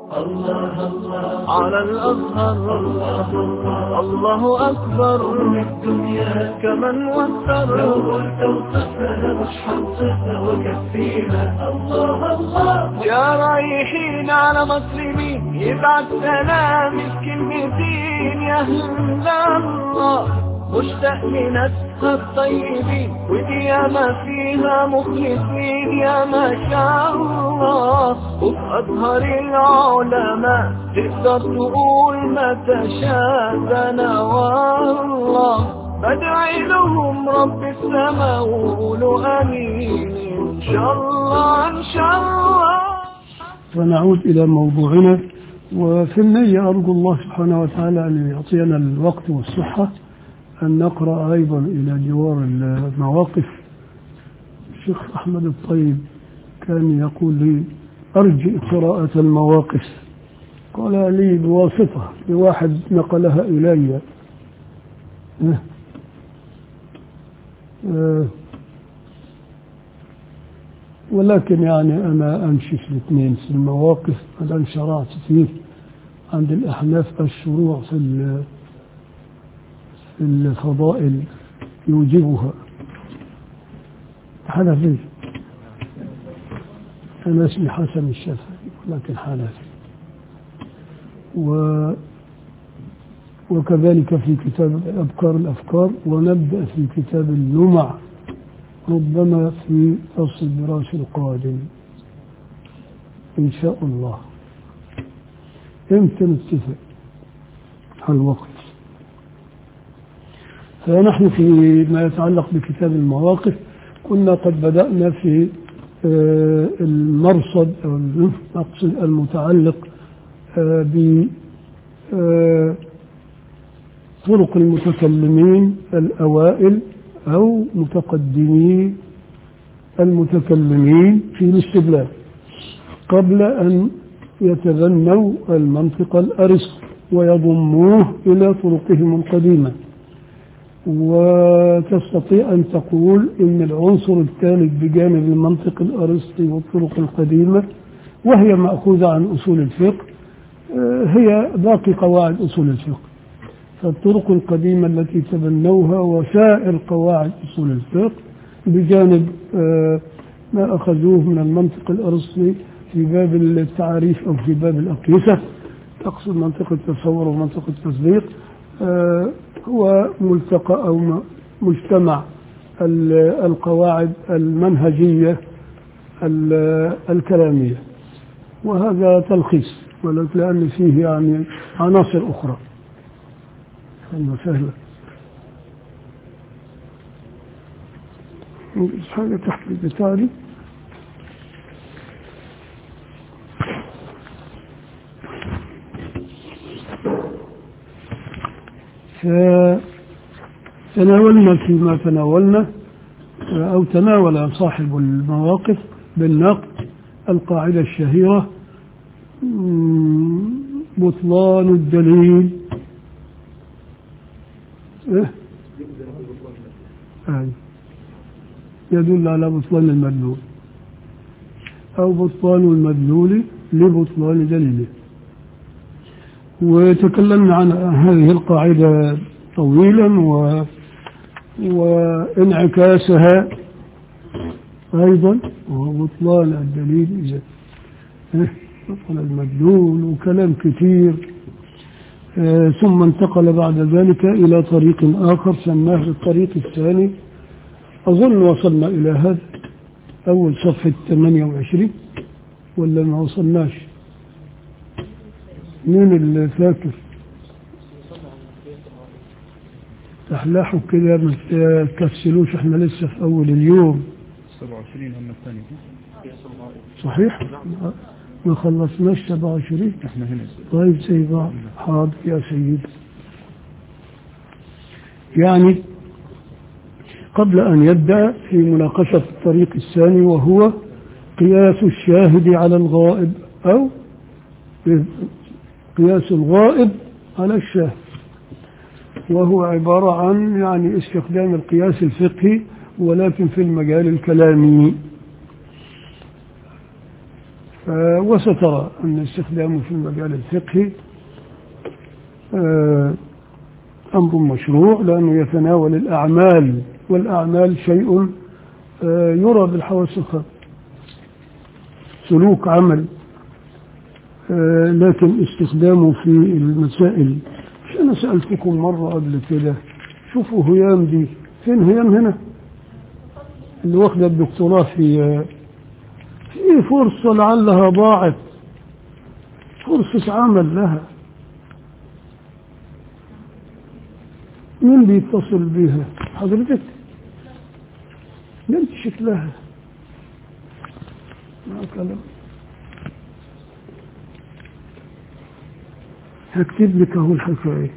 الله الله على الأزهر الله الله الله أكبر الدنيا كمن وفر لو قلت وصفنا مش حنصفنا وكفينا الله الله يا رايحين على مسلمين يبعت سلام الكلمتين يا أهل الله مشتاق لناسها الطيبين ودي ياما فيها مخلصين يا ما شاء الله وفي أزهر العلماء تقدر تقول ما تشاء ده أنا والله بدعي لهم رب السماء وقولوا آمين إن شاء الله إن شاء الله ونعود إلى موضوعنا وفي النية أرجو الله سبحانه وتعالى أن يعطينا الوقت والصحة أن نقرأ أيضا إلى جوار المواقف الشيخ أحمد الطيب كان يقول لي أرجئ قراءة المواقف قال لي بواسطة لواحد نقلها إلي أه. أه. ولكن يعني أنا أمشي في الاثنين في المواقف أنا شرعت فيه عند الأحناف الشروع في في الفضائل يوجبها حنفي أنا اسمي حسن الشافعي ولكن حنفي و وكذلك في كتاب أبكار الأفكار ونبدأ في كتاب اللمع ربما في فصل الدراسة القادم إن شاء الله يمكن نتفق على الوقت فنحن في ما يتعلق بكتاب المواقف كنا قد بدأنا في المرصد أو المقصد المتعلق ب طرق المتكلمين الأوائل أو متقدمي المتكلمين في الاستدلال قبل أن يتبنوا المنطق الأرسطو ويضموه إلى طرقهم القديمة وتستطيع أن تقول إن العنصر الثالث بجانب المنطق الأرسطي والطرق القديمة وهي مأخوذة عن أصول الفقه هي باقي قواعد أصول الفقه فالطرق القديمة التي تبنوها وسائر قواعد أصول الفقه بجانب ما أخذوه من المنطق الأرسطي في باب التعاريف أو في باب الأقيسة تقصد منطق التصور ومنطق التصديق هو ملتقى أو مجتمع القواعد المنهجية الكلامية وهذا تلخيص ولكن لأن فيه يعني عناصر أخرى أهلا وسهلا حاجة تحت البتاع فتناولنا فيما تناولنا أو تناول صاحب المواقف بالنقد القاعدة الشهيرة بطلان الدليل إيه؟ آه. يدل على بطلان المدلول أو بطلان المدلول لبطلان دليله وتكلمنا عن هذه القاعدة طويلا و... وانعكاسها أيضا وبطلان الدليل إذا بطل المدلول وكلام كثير آه ثم انتقل بعد ذلك إلى طريق آخر سماه الطريق الثاني أظن وصلنا إلى هذا أول صفحة 28 ولا ما وصلناش مين اللي فاكر تحلحوا كده ما تكسلوش احنا لسه في أول اليوم 27 هم الثاني صحيح ما خلصناش 27 احنا هنا طيب زي بعض حاضر يا سيدي يعني قبل أن يبدأ في مناقشة الطريق الثاني وهو قياس الشاهد على الغائب أو قياس الغائب على الشاهد وهو عبارة عن يعني استخدام القياس الفقهي ولكن في المجال الكلامي ف- وسترى أن استخدامه في المجال الفقهي آه، أمر مشروع لأنه يتناول الأعمال والأعمال شيء آه، يرى بالحواس الخمس سلوك عمل آه، لكن استخدامه في المسائل مش أنا سألتكم مرة قبل كده شوفوا هيام دي فين هيام هنا اللي واخدة الدكتوراه في آه، في فرصة لعلها ضاعت فرصة عمل لها مين بيتصل بيها حضرتك انت شكلها ما كلام هكتب لك اهو الحكايه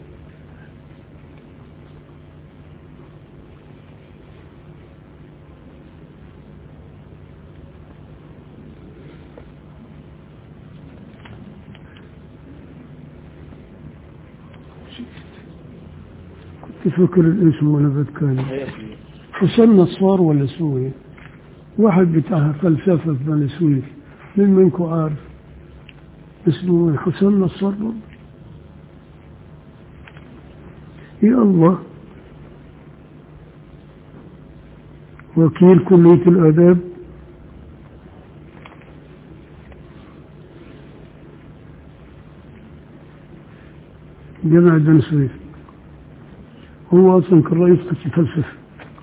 كنت فاكر الاسم وانا بتكلم حسين نصار ولا سوري واحد بتاع فلسفة في بني سويف مين منكم عارف اسمه إيه؟ حسين نصار برضه يا الله وكيل كلية الآداب جامعة بني سويف هو أصلا كان رئيس قسم فلسفة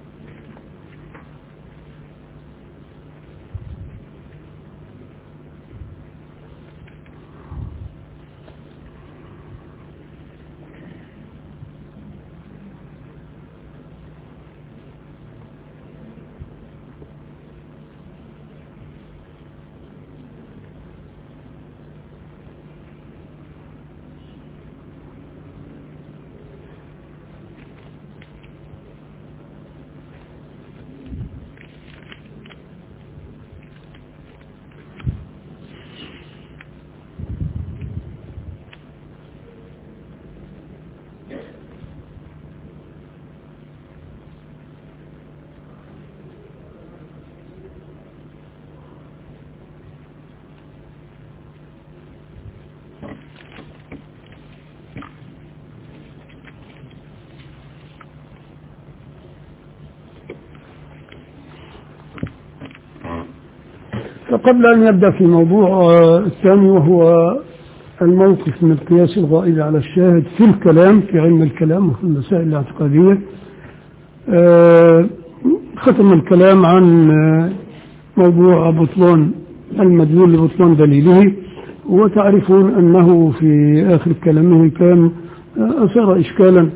فقبل أن نبدأ في الموضوع آه، الثاني وهو الموقف من القياس الغائب على الشاهد في الكلام في علم الكلام وفي المسائل الاعتقادية آه، ختم الكلام عن آه، موضوع بطلان المدلول لبطلان دليله وتعرفون أنه في آخر كلامه كان آه، أثار إشكالا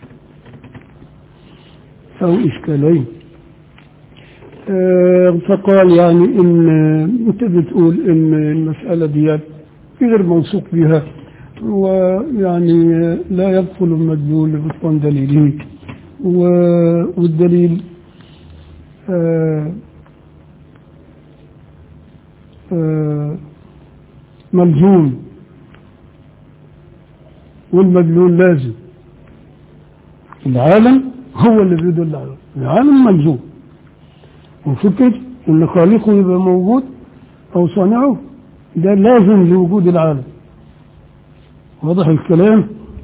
أو إشكالين آه، فقال يعني ان آه، انت بتقول ان المسألة دي غير موثوق بها ويعني آه، لا يدخل المدلول لبطلان دليله و- والدليل آه، آه، ملزوم والمدلول لازم العالم هو اللي بيدل على العالم ملزوم وفكرة ان خالقه يبقى موجود او صانعه ده لازم لوجود العالم واضح الكلام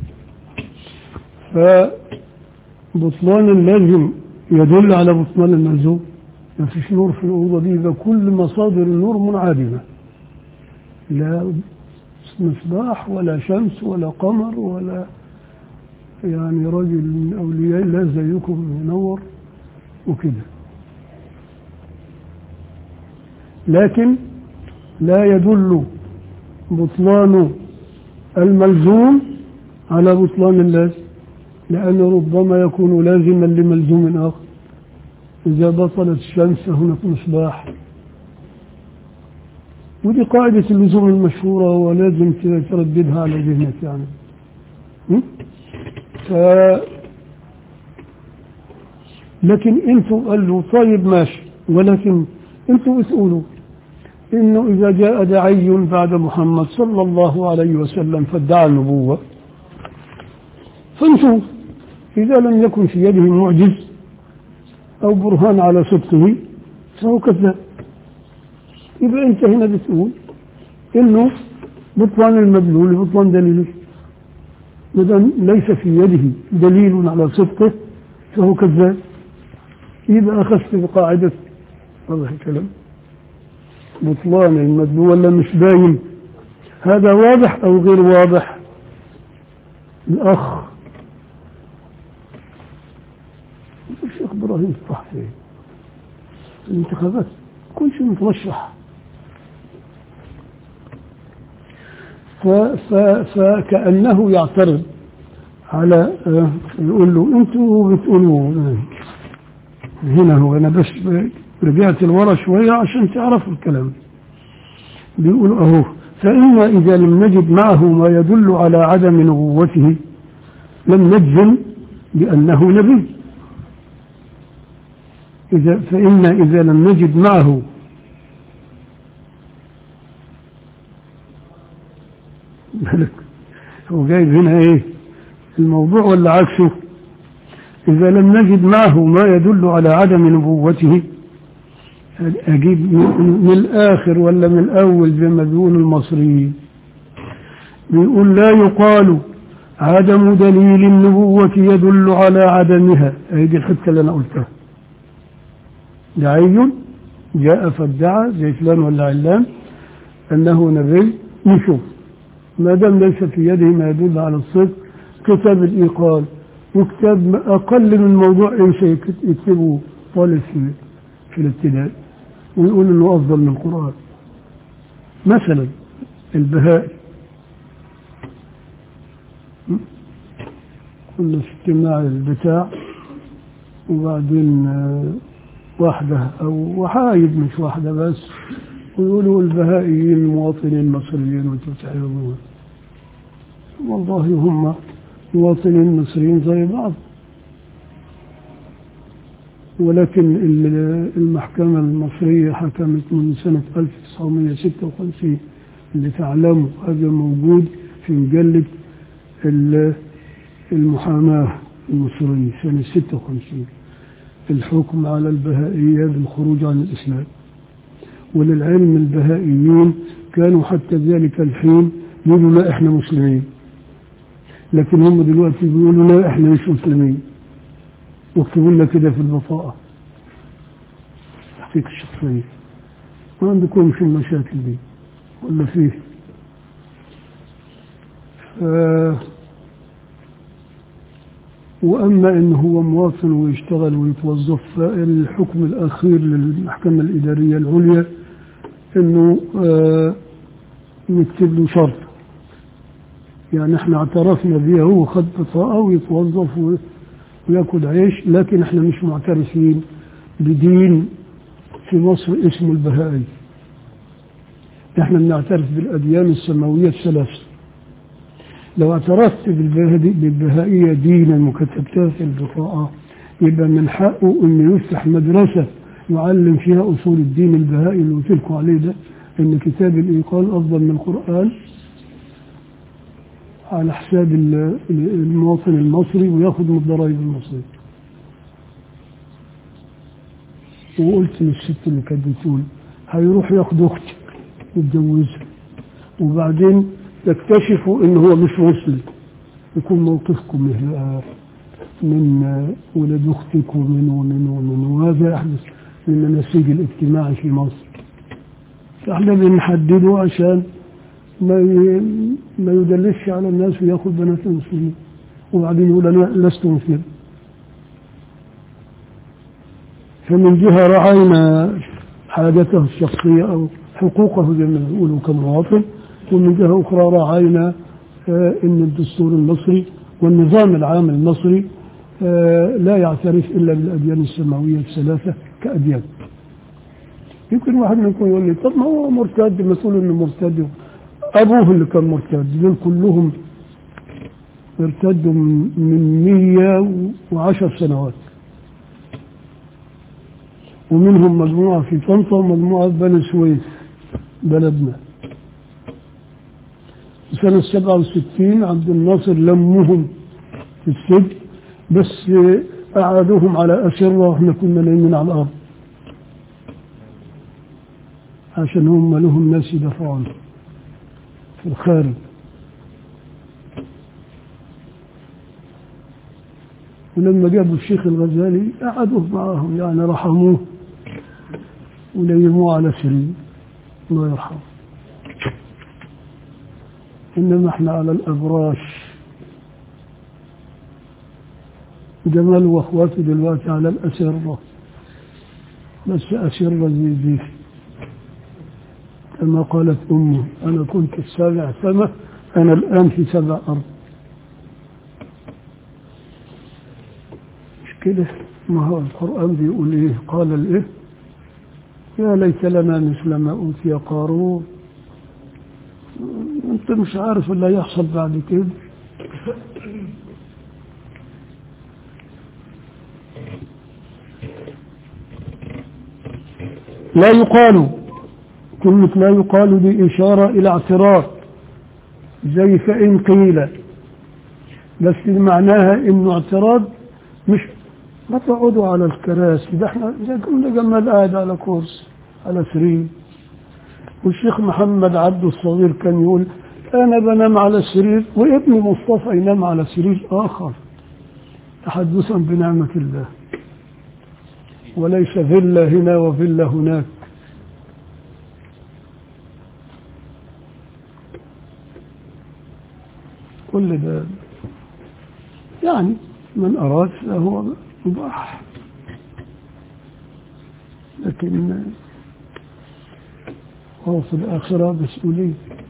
فبطلان اللازم يدل على بطلان الملزوم ما فيش نور في الأوضة دي يبقى كل مصادر النور منعدمة لا مصباح ولا شمس ولا قمر ولا يعني رجل من أولياء الله زيكم ينور وكده لكن لا يدل بطلان الملزوم على بطلان اللازم لأنه ربما يكون لازما لملزوم آخر إذا بطلت الشمس فهناك مصباح ودي قاعدة اللزوم المشهورة ولازم ترددها على ذهنك يعني م? ف... لكن انتوا قال له طيب ماشي ولكن انتوا بتقولوا انه اذا جاء داعي بعد محمد صلى الله عليه وسلم فادعى النبوة فنشوف اذا لم يكن في يده معجز او برهان على صدقه فهو كذاب يبقى انت هنا بتقول انه بطلان المدلول بطلان دليله ما دام ليس في يده دليل على صدقه فهو كذاب يبقى اخذت بقاعده واضح الكلام بطلان المدلول ولا مش باين هذا واضح او غير واضح الاخ الشيخ ابراهيم الطحفي الانتخابات كل شيء مترشح ف ف فكأنه يعترض على آه، يقول له انتوا بتقولوا آه، هنا هو انا بس رجعت لورا شويه عشان تعرفوا الكلام بيقول اهو فإنا إذا لم نجد معه ما يدل على عدم نبوته لم نجزم بأنه نبي إذا فإنا إذا لم نجد معه بالك هو جايب هنا إيه الموضوع ولا عكسه إذا لم نجد معه ما يدل على عدم نبوته أجيب من الآخر ولا من الأول زي ما بيقول المصريين بيقول لا يقال عدم دليل النبوة يدل على عدمها هذه الحتة اللي أنا قلتها داعي جاء فادعى زي فلان ولا علان أنه نبي نشوف ما دام ليس في يده ما يدل على الصدق كتاب الإيقال وكتاب أقل من موضوع إنشاء يكتبه طالب في في الابتدائي ويقول انه افضل من القران مثلا البهائي كنا في اجتماع البتاع وبعدين آه، واحدة أو وحايد مش واحدة بس ويقولوا البهائيين مواطنين مصريين وانتم تعلمون والله هم مواطنين مصريين زي بعض ولكن ال- المحكمة المصرية حكمت من سنة 1956 اللي تعلموا هذا موجود في مجلة ال- المحاماة المصرية سنة 56 الحكم على البهائية بالخروج عن الإسلام وللعلم البهائيين كانوا حتى ذلك الحين يقولوا لا احنا مسلمين لكن هم دلوقتي بيقولوا لا احنا مش مسلمين واكتبوا لنا كده في البطاقة تحقيق الشخصية ما عندكمش المشاكل دي ولا فيه ف... وأما إن هو مواطن ويشتغل ويتوظف فالحكم الأخير للمحكمة الإدارية العليا إنه آه، نكتب له شرط يعني احنا اعترفنا بيه هو خد بطاقة ويتوظف و- وياكل عيش لكن احنا مش معترفين بدين في مصر اسمه البهائي احنا بنعترف بالأديان السماوية الثلاث لو اعترفت بالبهدي- بالبهائية دينا وكتبتها في البطاقة يبقى من حقه انه يفتح مدرسة يعلم فيها اصول الدين البهائي اللي قلت لكم عليه ده ان كتاب الايقان افضل من القرآن على حساب ال- المواطن المصري وياخد من الضرائب المصرية وقلت للست اللي كانت بتقول هيروح ياخد اختك يتجوزها وبعدين تكتشفوا ان هو مش مسلم يكون موقفكم إيه؟ من ولد اختك ومن ومن ومن وهذا يحدث من النسيج الاجتماعي في مصر فاحنا بنحدده عشان ما ي- ما يدلسش على الناس وياخذ بنات المسلمين وبعدين يقول انا لست مسلم فمن جهه راعينا حاجته الشخصيه او حقوقه زي ما بيقولوا كمواطن ومن جهه اخرى راعينا آه، ان الدستور المصري والنظام العام المصري آه، لا يعترف الا بالاديان السماويه الثلاثه كاديان يمكن واحد منكم يقول لي طب ما هو مرتد مسؤول انه مرتد ابوه اللي كان مرتد دول كلهم ارتدوا من من 110 سنوات ومنهم مجموعة في طنطا ومجموعة في بني سويس بلدنا سنة 67 عبد الناصر لمهم في السجن بس قعدوهم على أسرة واحنا كنا نايمين على الأرض عشان هم لهم ناس يدافعوا عنهم في الخارج ولما جابوا الشيخ الغزالي قعدوا معاهم يعني رحموه ونيموه على سرير الله يرحمه إنما احنا على الأبراش جمال واخواته دلوقتي على الأسرة بس أسرة زي زي كما قالت أمه أنا كنت في سابع سماء أنا الآن في سبع أرض مش كده ما هو القرآن بيقول إيه قال الإيه يا ليت لنا مثل ما أوتي قارون أنت مش عارف اللي هيحصل بعد كده لا يقال كلمة لا يقال دي إشارة إلى اعتراض زي فإن قيل بس معناها إنه اعتراض مش ما تقعدوا على الكراسي ده احنا زي كنا جمال قاعد على كرسي على سرير والشيخ محمد عبده الصغير كان يقول أنا بنام على السرير وابني مصطفى ينام على سرير آخر تحدثا بنعمة الله وليس فيلا هنا وفيلا هناك كل ده يعني من أراد فهو مباح لكن هو في الآخرة مسؤولية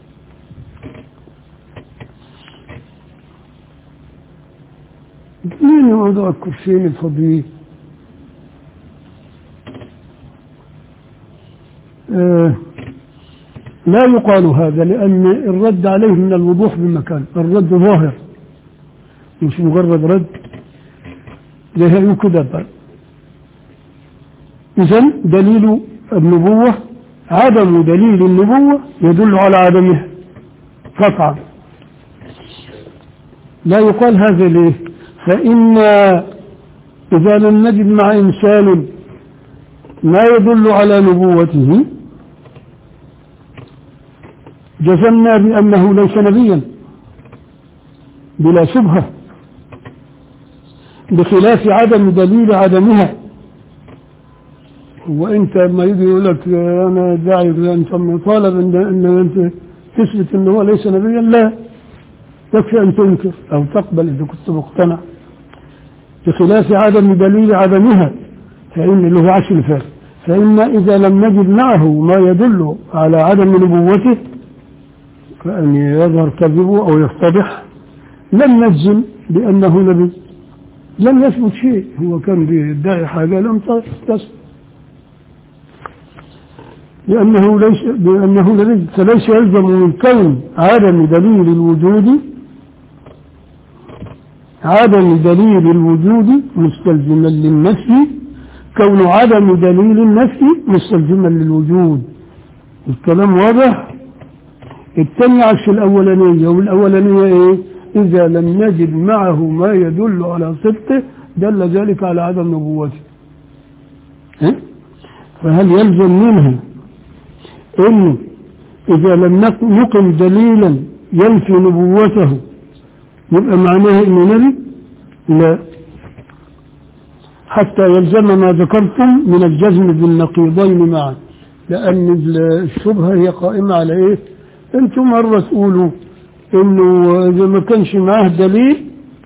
مين يقعدوا على الكرسيين الفاضيين آه لا يقال هذا لأن الرد عليه من الوضوح بمكان الرد ظاهر مش مجرد رد ليه كده إذا دليل النبوة عدم دليل النبوة يدل على عدمها قطعا لا يقال هذا ليه فإن إذا لم نجد مع إنسان ما يدل على نبوته جزمنا بأنه ليس نبيا بلا شبهة بخلاف عدم دليل عدمها وانت ما يجي يقول لك انا داعي انت طالب ان, إن انت تثبت انه هو ليس نبيا لا يكفي ان تنكر او تقبل اذا كنت مقتنع بخلاف عدم دليل عدمها فان له عشر فات فإن إذا لم نجد معه ما يدل على عدم نبوته كأن يظهر كذبه أو يفتضح لم نجزم بأنه نبي لم يثبت شيء هو كان بيدعي حاجة لم تثبت لأنه ليس بأنه نبي فليس يلزم من كون عدم دليل الوجود عدم دليل الوجود مستلزما للنفي كون عدم دليل النفي مستلزما للوجود الكلام واضح الثانية عكس الأولانية والأولانية إيه إذا لم نجد معه ما يدل على صدقه دل ذلك على عدم نبوته ها؟ فهل يلزم منها إنه إذا لم نقم دليلا ينفي نبوته يبقى معناه إنه نبي لا حتى يلزم ما ذكرتم من الجزم بالنقيضين معا لأن الشبهة هي قائمة على إيه أنتم مرة تقولوا إنه إذا ما كانش معاه دليل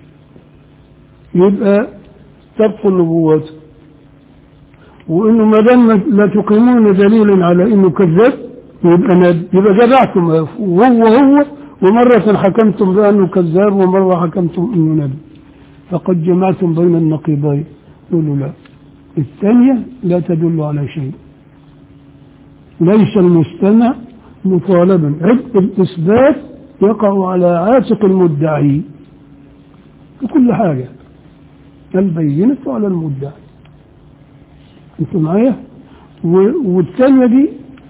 يبقى تبقوا نبوته وإنه ما دام لا تقيمون دليلا على إنه كذاب يبقى نبي يبقى جمعتم وهو هو ومرة حكمتم بأنه كذاب ومرة حكمتم أنه نبي فقد جمعتم بين النقيضين يقولوا لا الثانية لا تدل على شيء ليس المستمع مطالبا عبء الإثبات يقع على عاتق المدعي في كل حاجة البينة على المدعي انت معايا والثانية دي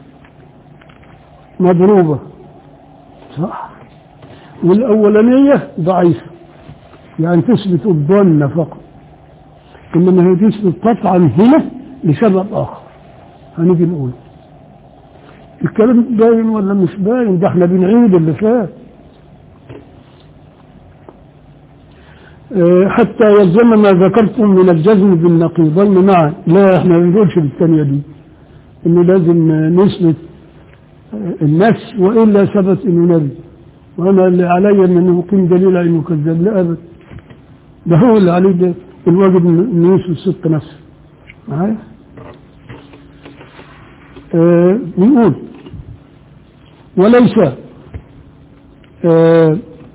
مضروبة صح والأولانية ضعيفة يعني تثبت الظن فقط إنما هي تثبت قطعا هنا لسبب آخر هنيجي نقول الكلام باين ولا مش باين ده احنا بنعيد اللي فات آه، حتى يلزم ما ذكرتم من الجزم بالنقيضين معا لا احنا ما بنقولش بالثانيه دي انه لازم آه، نثبت آه، النفس والا ثبت انه نبي وانا اللي علي ان انه يقيم دليل على انه كذاب لا ابدا ده هو اللي عليه ده الواجب انه يثبت صدق نفسه معايا آه نقول وليس آه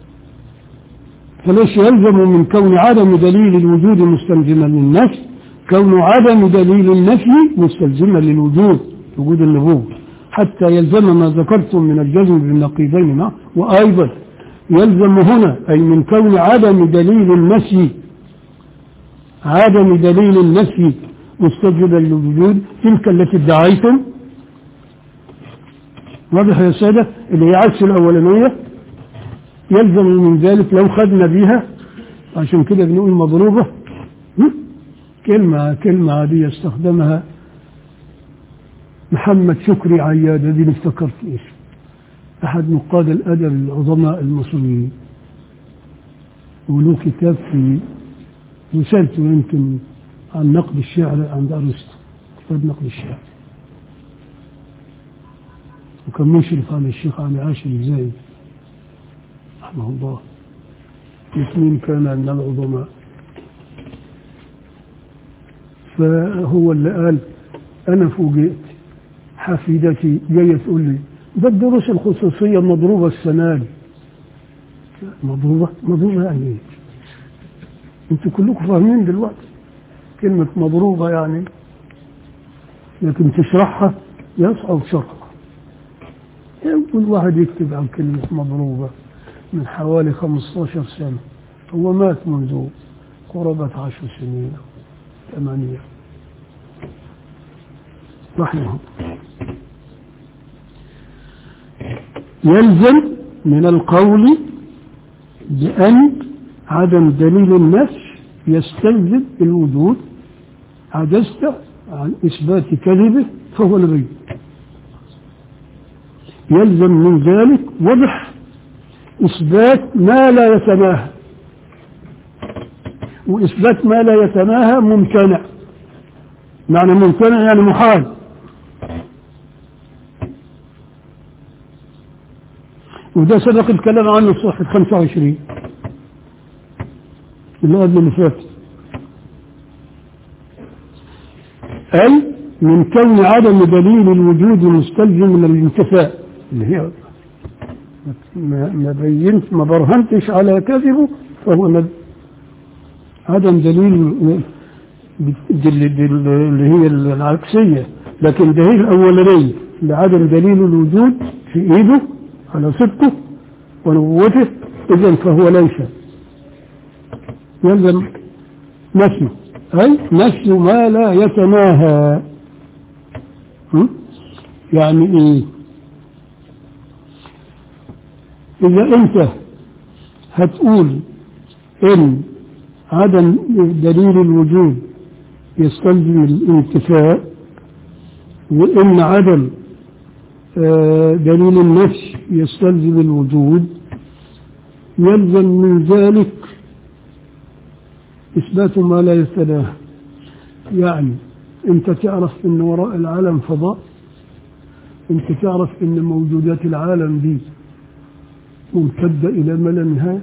فليس يلزم من كون عدم دليل الوجود مستلزما للنفي كون عدم دليل النفي مستلزما للوجود وجود النبوة حتى يلزم ما ذكرتم من الجزم بالنقيضين معه وأيضا يلزم هنا أي من كون عدم دليل النفي عدم دليل النفي مستلزما للوجود تلك التي ادعيتم واضح يا سادة اللي هي عكس الأولانية يلزم من ذلك لو خدنا بها عشان كده بنقول مضروبة هم؟ كلمة كلمة عادية استخدمها محمد شكري عياد هذه افتكرت ايش أحد نقاد الأدب العظماء المصريين وله كتاب في رسالته يمكن عن نقد الشعر عند أرسطو كتاب نقد الشعر وكان مشرف على الشيخ علي عاشر الزايد رحمه الله الاثنين كان من العظماء فهو اللي قال أنا فوجئت حفيدتي جاية تقول لي ده الدروس الخصوصية مضروبة السنة دي مضروبة مضروبة يعني ايه؟ انتوا كلكم فاهمين دلوقتي كلمة مضروبة يعني لكن تشرحها يصعب شرحها كل واحد يكتب عن كلمة مضروبة من حوالي 15 سنة هو مات منذ قرابة عشر سنين أو ثمانية رحمه يلزم من القول بأن عدم دليل النفس يستلزم الوجود عجزت عن إثبات كذبه فهو نبي يلزم من ذلك وضح إثبات ما لا يتناهى وإثبات ما لا يتناهى ممتنع معنى ممتنع يعني محال وده سبق الكلام عنه في صفحة 25 اللي قبل اللي فات أي من كون عدم دليل الوجود مستلزم من الانتفاء اللي هي ما ما بينت ما برهنتش على كذبه فهو نب عدم دليل دل- دل- اللي هي العكسية لكن دليل الأولانية لعدم دليل الوجود في إيده على صدقه ونبوته إذا فهو ليس يلزم نفيه أي نفي ما لا يتناهى م? يعني إيه إذا أنت هتقول إن عدم دليل الوجود يستلزم الانتفاء وإن عدم آه، دليل النفس يستلزم الوجود يلزم من ذلك إثبات ما لا يتناهى يعني أنت تعرف أن وراء العالم فضاء أنت تعرف أن موجودات العالم دي ممتدة إلى ما لا نهاية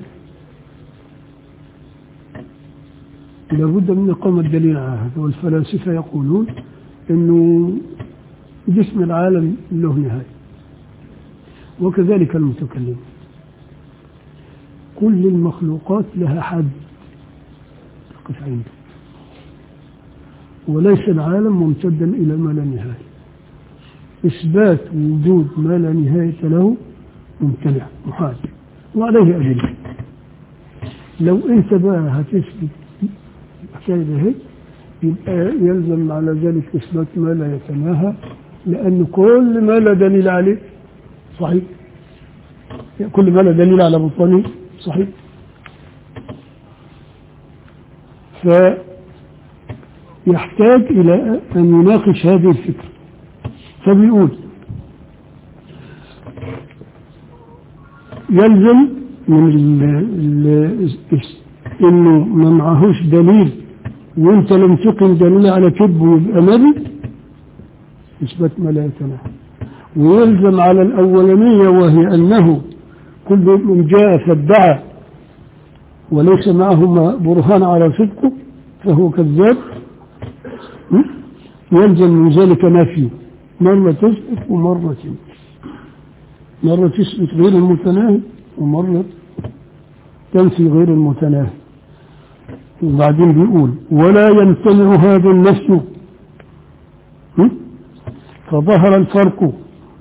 لابد من إقامة دليل على هذا والفلاسفة يقولون أنه جسم العالم له نهاية وكذلك المتكلم كل المخلوقات لها حد قف عنده وليس العالم ممتدا إلى ما لا نهاية إثبات وجود ما لا نهاية له ممتنع محال وعليه أدلة لو أنت بقى هتثبت الحكاية ده هيك يبقى يلزم على ذلك إثبات ما لا يتناهى لأن كل ما لا دليل عليه صحيح كل ما لا دليل على بطلانه صحيح فيحتاج إلى أن يناقش هذه الفكرة فبيقول يلزم من ال ال انه ما معهوش دليل وانت لم تقم دليل على كذبه يبقى نبي اثبات ما لا يتناهى ويلزم على الاولانيه وهي انه كل من جاء فادعى وليس معه برهان على صدقه فهو كذاب م? يلزم من ذلك نفيه مرة تثبت ومرة تنفي مرة تثبت غير المتناهي ومرة تنفي غير المتناهي وبعدين بيقول ولا يمتنع هذا النفي م? فظهر الفرق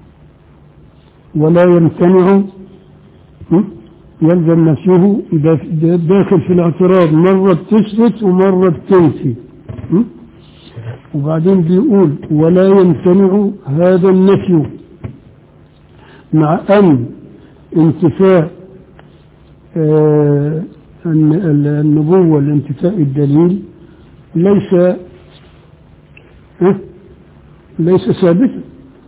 ولا يمتنع م? يلزم نفيه إذا داخل في الاعتراض مرة تثبت ومرة تنفي م? وبعدين بيقول ولا يمتنع هذا النفي مع أن انتفاء آه النبوة لانتفاء الدليل ليس آه ليس ثابتا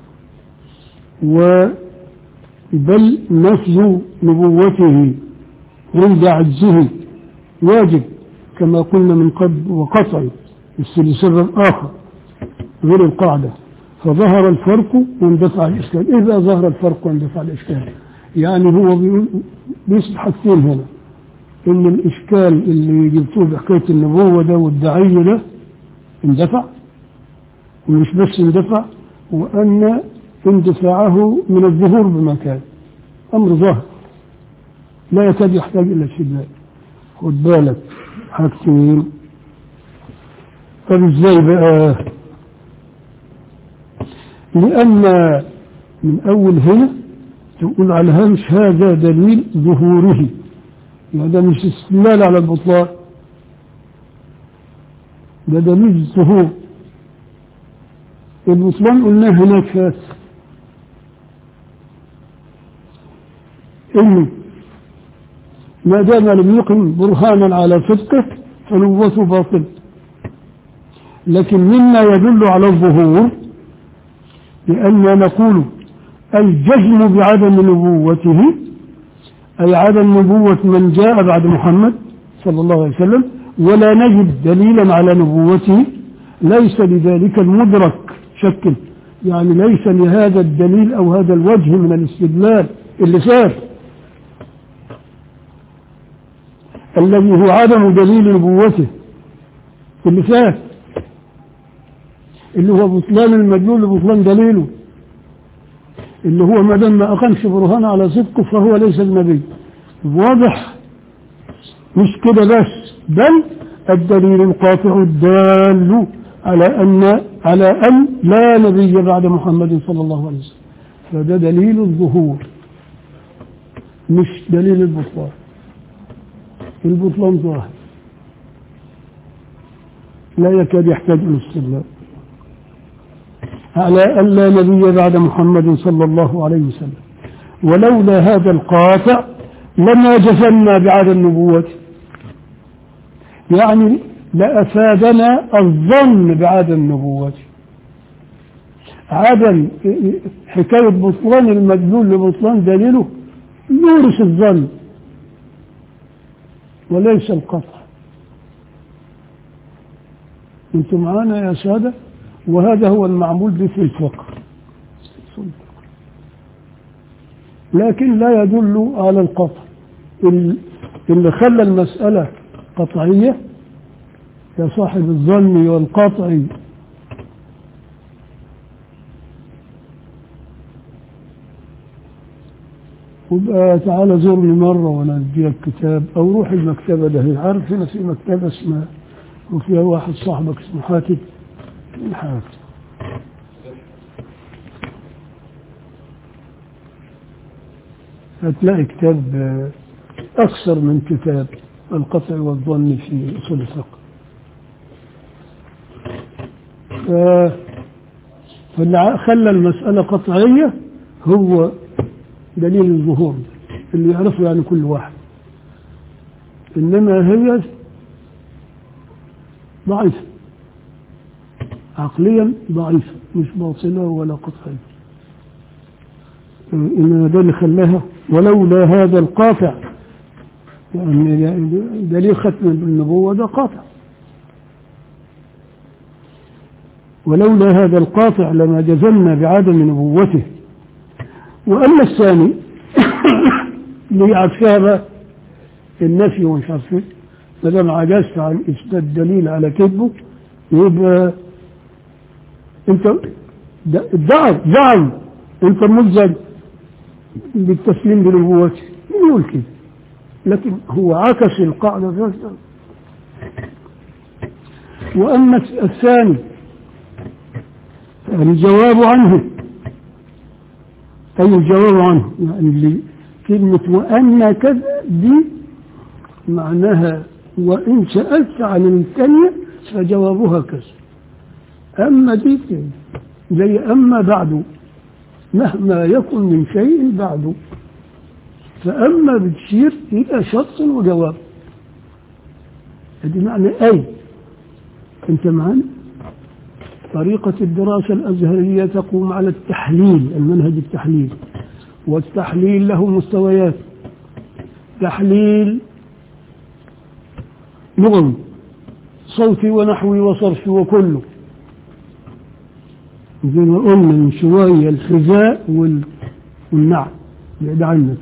بل نفي نبوته عند عجزه واجب كما قلنا من قبل وقطعي بس لسبب آخر غير القاعدة فظهر الفرق واندفع الإشكال إذا ظهر الفرق واندفع الإشكال يعني هو بيصبح حاجتين هنا إن الإشكال اللي جبتوه بحكاية النبوة ده والدعية ده اندفع ومش بس اندفع وأن اندفاعه من الظهور بمكان أمر ظاهر لا يكاد يحتاج إلى استدلال خد بالك حاجتين طب ازاي بقى لأن من أول هنا تقول على هامش هذا دليل ظهوره يعني ده مش استدلال على البطلان ده دليل الظهور البطلان قلناه هناك فات إنه ما دام لم يقم برهانا على صدقه فنبوته باطل لكن مما يدل على الظهور لأننا نقول الجزم بعدم نبوته أي عدم نبوة من جاء بعد محمد صلى الله عليه وسلم ولا نجد دليلا على نبوته ليس لذلك المدرك شكل يعني ليس لهذا الدليل أو هذا الوجه من الاستدلال اللي فات الذي هو عدم دليل نبوته اللي فات اللي هو بطلان المدلول لبطلان دليله اللي هو ما دام ما أقامش برهان على صدقه فهو ليس النبي واضح مش كده بس بل الدليل القاطع الدال على أن على أن لا نبي بعد محمد صلى الله عليه وسلم فده دليل الظهور مش دليل البطلان البطلان ظاهر لا يكاد يحتاج إلى استدلال على أن لا نبي بعد محمد صلى الله عليه وسلم ولولا هذا القاطع لما جزمنا بعدم نبوته يعني لأفادنا الظن بعدم نبوته عدم حكاية بطلان المدلول لبطلان دليله يورث الظن وليس القطع انتم معانا يا سادة وهذا هو المعمول به في الفقه لكن لا يدل على القطع اللي خلى المسألة قطعية يا صاحب الظن والقطع وبقى تعالى زورني مرة وانا اديك كتاب او روح المكتبة ده عارف هنا في مكتبة اسمها وفيها واحد صاحبك اسمه حاتم حاتم هتلاقي كتاب أكثر من كتاب القطع والظن في أصول الفقه فاللي خلى المسألة قطعية هو دليل الظهور اللي يعرفه يعني كل واحد إنما هي ضعيفة عقليا ضعيفة مش باطلة ولا قطعية إنما ده اللي خلاها ولولا هذا القاطع يعني دليل ختم النبوة ده قاطع ولولا هذا القاطع لما جزمنا بعدم نبوته وأما الثاني اللي عكسها النفي ومش عارف ايه ما دام عجزت عن اثبات دليل على كذبه يبقى انت ادعي زعم انت ملزم بالتسليم بنبوته مين يقول كده لكن هو عكس القاعده ذات واما الثاني الجواب عنه أي الجواب عنه يعني كلمة وأن كذا دي معناها وإن سألت عن الثانية فجوابها كذا أما دي كده زي أما بعد مهما يكن من شيء بعد فأما بتشير إلى شخص وجواب هذه معنى أي أنت معنا طريقة الدراسة الأزهرية تقوم على التحليل المنهج التحليل والتحليل له مستويات تحليل لغوي صوتي ونحوي وصرفي وكله زي ما قلنا من شوية الحذاء وال... والنعم بعد عنك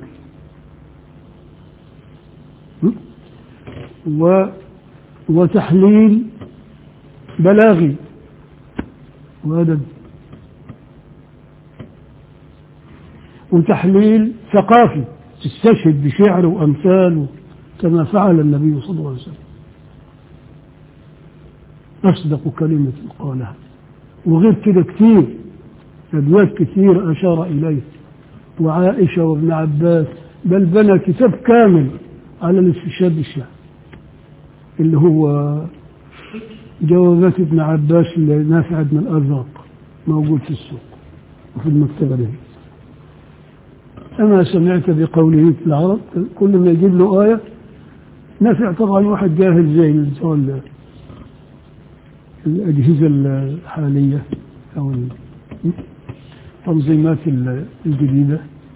و... وتحليل بلاغي وأدب وتحليل ثقافي تستشهد بشعر وأمثال كما فعل النبي صلى الله عليه وسلم أصدق كلمة قالها وغير كده كثير أبيات كثير أشار إليه وعائشة وابن عباس بل بنى كتاب كامل على الاستشهاد بالشعر اللي هو جوابات ابن عباس لنافع بن الأرزاق موجود في السوق وفي المكتبة له أما سمعت بقوله في العرب كل ما يجيب له آية نافع طبعا واحد جاهل زي بتوع الأجهزة الحالية أو التنظيمات الجديدة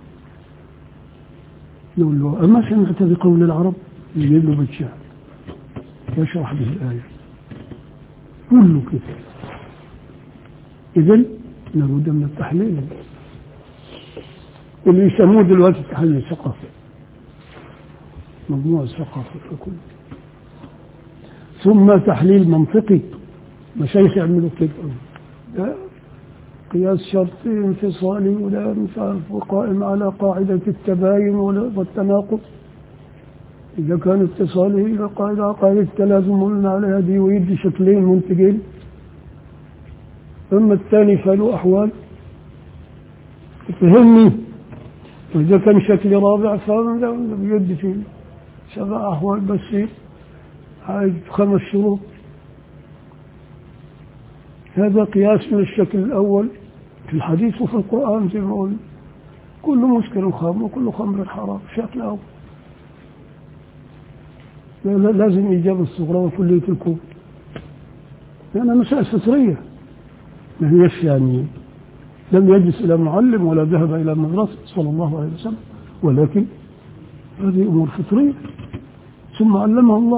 يقول له أما سمعت بقول العرب يجيب له بالشعر يشرح به الآية كله كده إذا لابد من التحليل اللي يسموه دلوقتي التحليل الثقافي مجموعة ثقافة كله ثم تحليل منطقي مشايخ يعملوا كده ده قياس شرطي انفصالي ولا مش عارف وقائم على قاعدة التباين والتناقض إذا كان اتصاله إلى قاعدة قاعدة التلازم قلنا عليها دي ويدي شكلين منتجين أما الثاني فله أحوال تفهمني وإذا كان شكل رابع فبيدي في سبع أحوال بس عايز خمس شروط هذا قياس من الشكل الأول في الحديث وفي القرآن زي ما قلنا كل مسكر خمر وكل خمر حرام شكل أول لازم إيجاب الصغرى وكلية الكبر لأنها مسائل فطرية ما هيش يعني لم يجلس إلى معلم ولا ذهب إلى مدرسة صلى الله عليه وسلم ولكن هذه أمور فطرية ثم علمه الله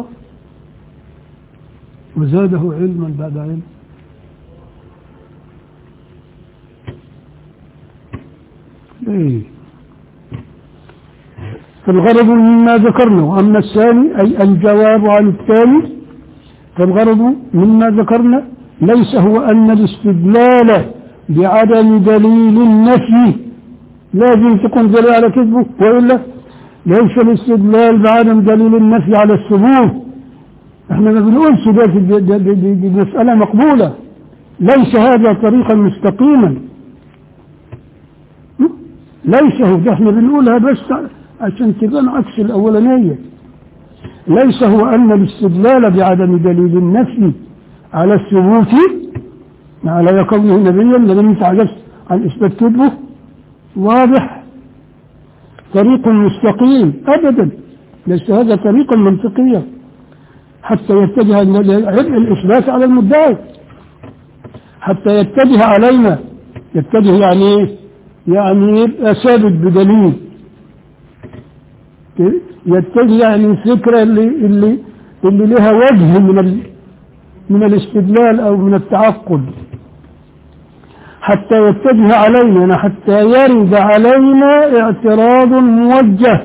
وزاده علما بعد علم ايه فالغرض مما ذكرنا وأما الثاني أي الجواب عن الثاني فالغرض مما ذكرنا ليس هو أن الاستدلال بعدم دليل النفي لازم تكون دليل على كذبه وإلا ليس الاستدلال بعدم دليل النفي على الثبوت احنا ما بنقولش ده دي مسألة مقبولة ليس هذا طريقا مستقيما ليس هو ده احنا بنقولها بس عشان تبان عكس الأولانية ليس هو أن الاستدلال بعدم دليل النفي على الثبوت على كونه نبيا لم يتعجز عن إثبات كذبه واضح طريق مستقيم أبدا ليس هذا طريقا منطقيا حتى يتجه عبء الإثبات على المدعي حتى يتجه علينا يتجه يعني يعني يبقى ثابت بدليل يتجه يعني الفكرة اللي اللي اللي لها وجه من ال من الاستدلال أو من التعقل حتى يتجه علينا حتى يرد علينا اعتراض موجه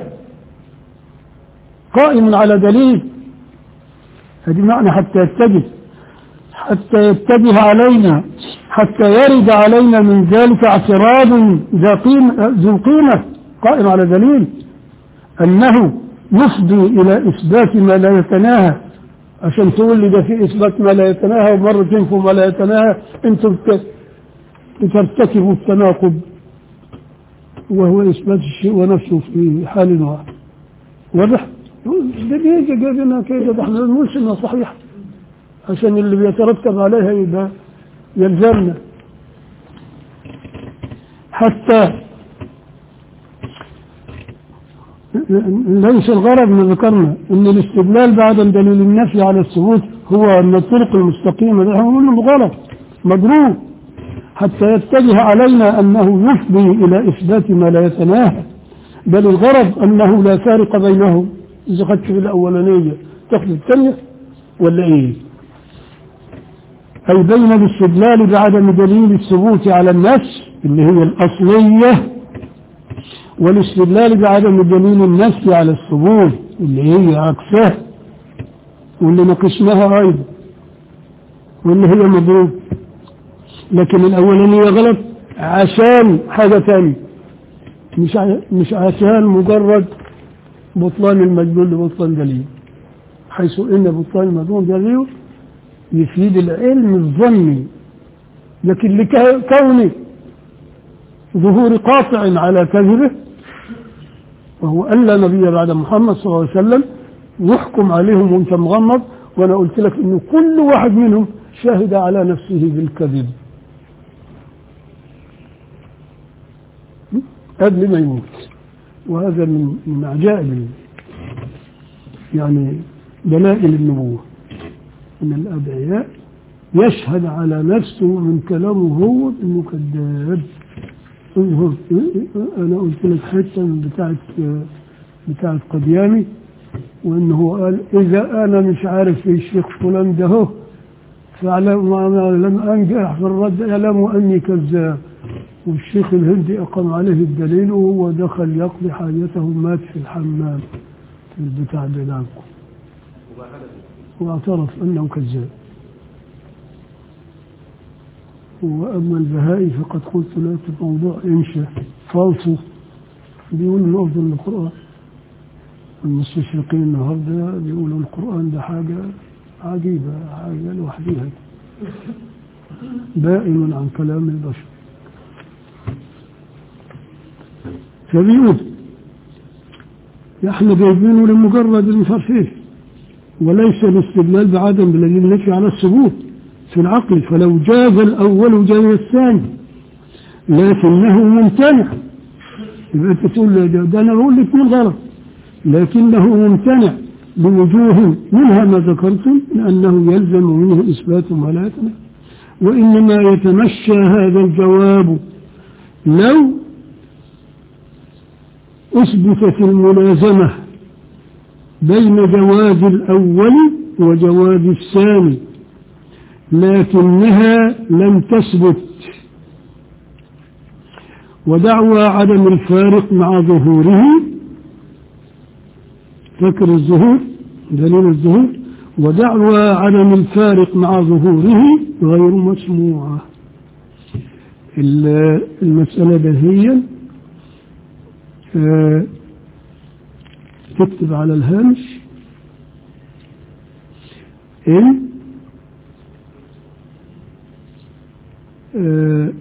قائم على دليل هذه معنى حتى يتجه حتى يتجه علينا حتى يرد علينا من ذلك اعتراض ذا قيمة- ذو قيمة قائم على دليل أنه يفضي إلى إثبات ما لا يتناهى عشان تقول لي ده في إثبات ما لا يتناهى ومرة تنفوا ما لا يتناهى أنتم بت- بترتكبوا التناقض وهو إثبات الشيء ونفسه في حال واحد واضح؟ ده بيجي جاب لنا كده ده احنا بنقولش انها صحيحه عشان اللي بيترتب عليها يبقى يلزمنا حتى ليس الغرض من ذكرنا ان الاستدلال بعدم دليل النفي على الثبوت هو من الطرق المستقيمه ده احنا بنقول غلط مضروب حتى يتجه علينا انه يفضي الى اثبات ما لا يتناهى بل الغرض انه لا فارق بينهم اذا خدت في الاولانيه تاخذ الثانيه ولا ايه؟ أي بين الاستدلال بعدم دليل الثبوت على النفس اللي هي الأصلية والاستدلال بعدم دليل النفس على الثبوت اللي هي عكسها واللي ناقشناها أيضا واللي هي مضروب لكن الأولانية غلط عشان حاجة ثانية مش ع- مش عشان مجرد بطلان المجنون لبطلان دليل حيث إن بطلان المجنون دليل يفيد العلم الظني لكن لكون ظهور قاطع على كذبه وهو أن لا نبي بعد محمد صلى الله عليه وسلم يحكم عليهم وانت مغمض وانا قلت لك انه كل واحد منهم شهد على نفسه بالكذب قبل ما يموت وهذا من من عجائب ال- يعني دلائل النبوه من الأدعياء يشهد على نفسه من كلامه هو انه كذاب انظر انا قلت لك حته من بتاعت بتاعت قدياني وانه قال اذا انا مش عارف ايه الشيخ فلان ده هو فاعلم انا لم انجح في الرد اعلموا اني كذاب والشيخ الهندي اقام عليه الدليل وهو دخل يقضي حاجته مات في الحمام في البتاع بتاعكم واعترف أنه كذاب وأما البهائي فقد قلت له في موضوع إنشاء فالصو بيقول إنه أفضل من القرآن المستشرقين النهاردة بيقولوا القرآن ده حاجة عجيبة حاجة لوحدها دائما عن كلام البشر فبيقول احنا جايبينه لمجرد المفرفير وليس الاستدلال بعدم دليل النفي على الثبوت في العقل فلو جاز الأول جاز الثاني لكنه ممتنع يبقى انت تقول له ده, ده انا بقول الاثنين غلط لكنه ممتنع بوجوه منها ما ذكرتم لأنه يلزم منه إثبات ما لا يتنافى وإنما يتمشى هذا الجواب لو أثبتت الملازمة بين جواز الأول وجواز الثاني لكنها لم تثبت ودعوى عدم الفارق مع ظهوره فكر الظهور دليل الظهور ودعوى عدم الفارق مع ظهوره غير مسموعة المسألة دهيا آه تكتب على الهامش إن آه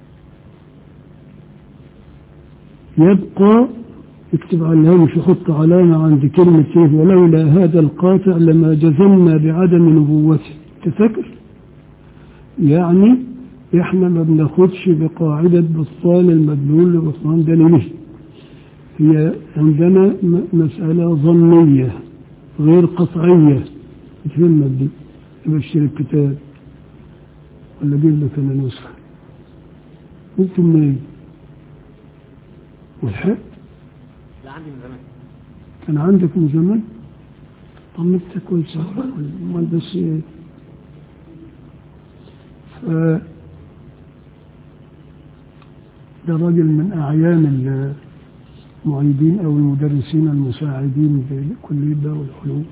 يبقى اكتب على الهامش وحط علامة عند كلمة ايه ولولا هذا القاطع لما جزمنا بعدم نبوته تفكر يعني احنا ما بناخدش بقاعدة بطلان المدلول لبطلان دليله هي عندنا مسألة ظنية غير قطعية تهمك دي ابشر الكتاب ولا اجيب لك انا نسخة قلت منين والحق لا عندي من زمان كان عندك من زمان طمنت كويس امال بس ايه ف ده راجل من اعيان المعيدين او المدرسين المساعدين بكلية دار العلوم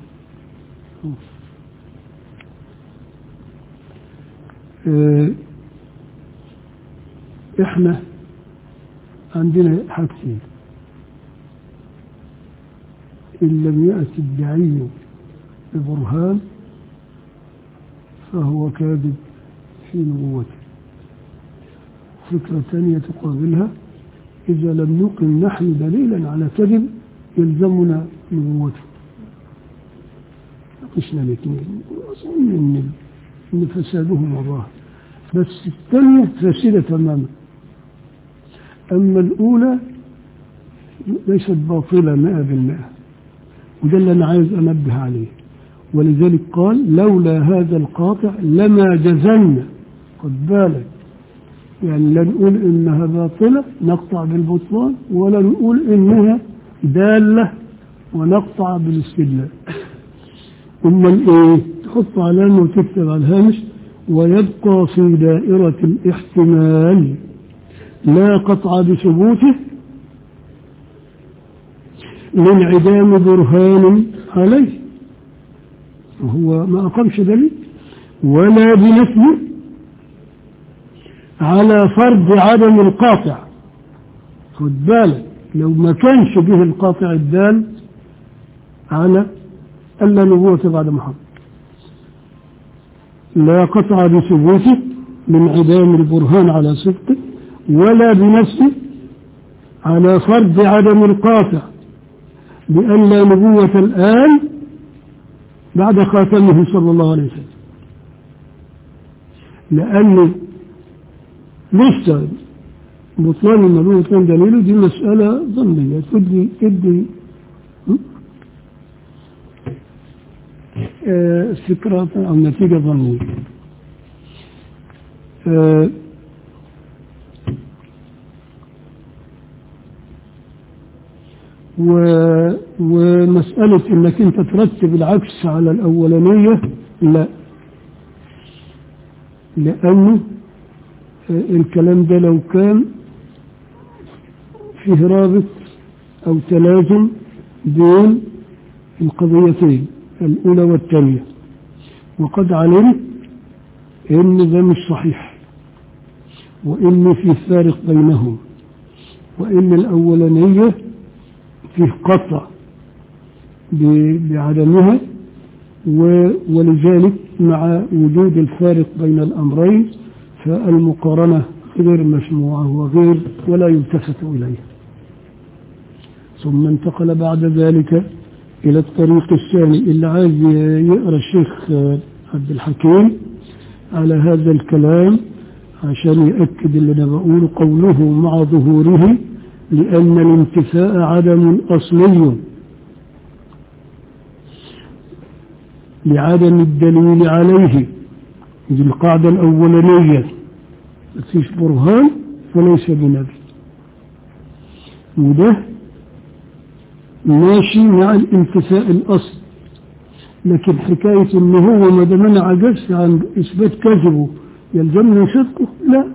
اه احنا عندنا حاجتين إن لم يأتي الدعي ببرهان فهو كاذب في نبوته فكرة ثانية تقابلها إذا لم نقم نحن دليلا على كذب يلزمنا نبوته ناقشنا الاثنين وأظن إن إن فسادهما ظاهر بس الثانية فاسدة تماما أما الأولى ليست باطلة مئة بالمئة وده اللي أنا عايز أنبه عليه ولذلك قال لولا هذا القاطع لما جزلنا خد بالك يعني لا نقول إنها باطلة نقطع بالبطلان ولا نقول إنها دالة ونقطع بالاستدلال أمال إيه تحط علامة وتكتب على الهامش ويبقى في دائرة الاحتمال لا قطع بثبوته لانعدام برهان عليه وهو ما أقامش دليل ولا بنفي على فرض عدم القاطع خد بالك لو ما كانش به القاطع الدال على ألا نبوة بعد محمد لا قطع بثبوته من عدام البرهان على صدقه ولا بنفسه على فرض عدم القاطع بأن لا نبوة الآن بعد خاتمه صلى الله عليه وسلم لأن لسه بطلان النبوة كان دليله دي مسألة ظنية تدي تدي آه فكرة أو نتيجة ظنية آه و... ومسألة انك انت ترتب العكس على الاولانية لا لانه الكلام ده لو كان فيه رابط او تلازم بين القضيتين الاولى والثانية وقد علمت ان ده مش صحيح وان في فارق بينهم وان الاولانيه فيه قطع بعدمها ولذلك مع وجود الفارق بين الأمرين فالمقارنة غير مسموعة وغير ولا يلتفت إليها ثم انتقل بعد ذلك إلى الطريق الثاني اللي عايز يقرأ الشيخ عبد الحكيم على هذا الكلام عشان يأكد اللي أنا بقوله قوله مع ظهوره لأن الانتفاء عدم أصلي لعدم الدليل عليه دي القاعدة الأولانية مفيش برهان فليس بنبي وده ماشي مع الانتفاء الأصل لكن حكاية إن هو ما دام أنا عجزت عن إثبات كذبه يلزمني صدقه لا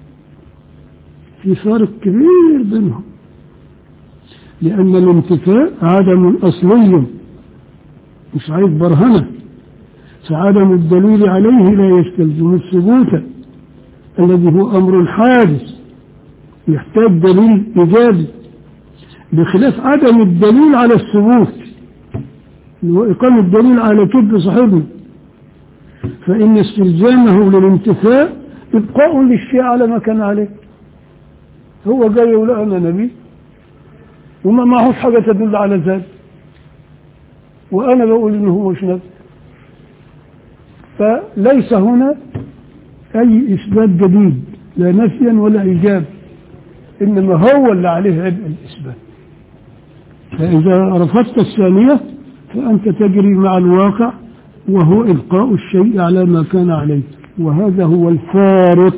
في فارق كبير بينهم لأن الانتفاء عدم أصلي مش عايز برهنة فعدم الدليل عليه لا يستلزم الثبوت الذي هو أمر حادث يحتاج دليل إيجابي بخلاف عدم الدليل على الثبوت وإقامة الدليل على كذب صاحبه فإن استلزامه للانتفاء إبقاء للشيء على ما كان عليه هو جاي يقول أنا نبي وما معهوش حاجة تدل على ذلك وأنا بقول إنه هو مش نبي فليس هنا أي إثبات جديد لا نفيا ولا إيجاب إنما هو اللي عليه عبء الإثبات فإذا رفضت الثانية فأنت تجري مع الواقع وهو إبقاء الشيء على ما كان عليه وهذا هو الفارق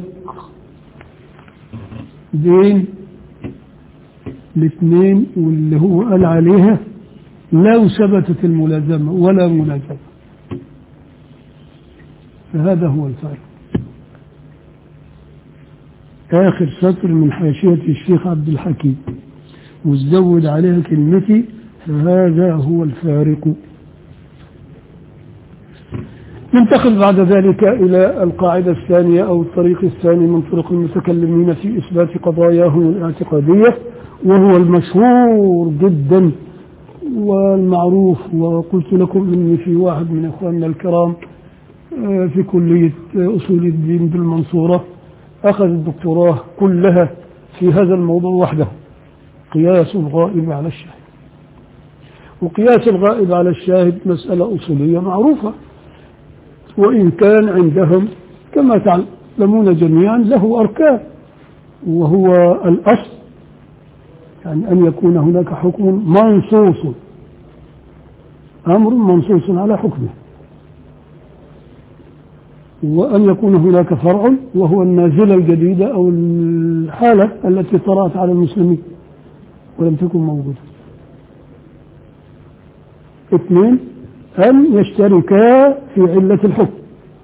بين الاثنين واللي هو قال عليها لو ثبتت الملازمة ولا مناسبة فهذا هو الفرق آخر سطر من حاشية الشيخ عبد الحكيم وزود عليها كلمتي فهذا هو الفارق ننتقل بعد ذلك إلى القاعدة الثانية أو الطريق الثاني من طرق المتكلمين في إثبات قضاياهم الاعتقادية وهو المشهور جدا والمعروف وقلت لكم إني في واحد من إخواننا الكرام آه، في كلية أصول الدين بالمنصورة أخذ الدكتوراه كلها في هذا الموضوع وحده قياس الغائب على الشاهد وقياس الغائب على الشاهد مسألة أصولية معروفة وإن كان عندهم كما تعلمون جميعا له أركان وهو الأصل يعني أن يكون هناك حكم منصوص أمر منصوص على حكمه وأن يكون هناك فرع وهو النازلة الجديدة أو الحالة التي طرأت على المسلمين ولم تكن موجودة اثنين أن يشتركا في علة الحكم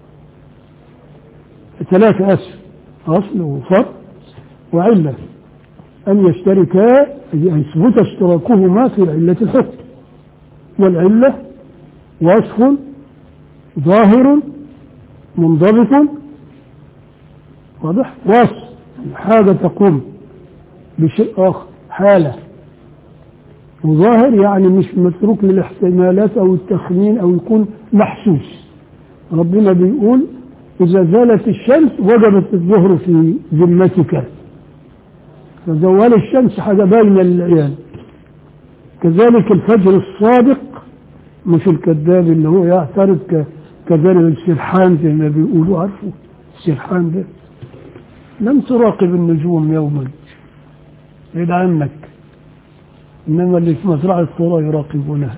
ثلاثة أسف أصل وفرع وعلة أن يشتركا أن يثبت اشتراكهما في علة الحكم والعلة وصف ظاهر منضبط واضح وصف حاجة تقوم بشيء آخر حالة وظاهر يعني مش متروك للاحتمالات أو التخمين أو يكون محسوس ربنا بيقول إذا زالت الشمس وجبت الظهر في ذمتك فزوال الشمس حاجة باينة للعيان كذلك الفجر الصادق مش الكذاب اللي هو يعترض ك- كذلك السرحان زي ما بيقولوا عارفه السرحان ده لم تراقب النجوم يوما بعيد عنك إنما اللي في مزرعة الثرى يراقبونها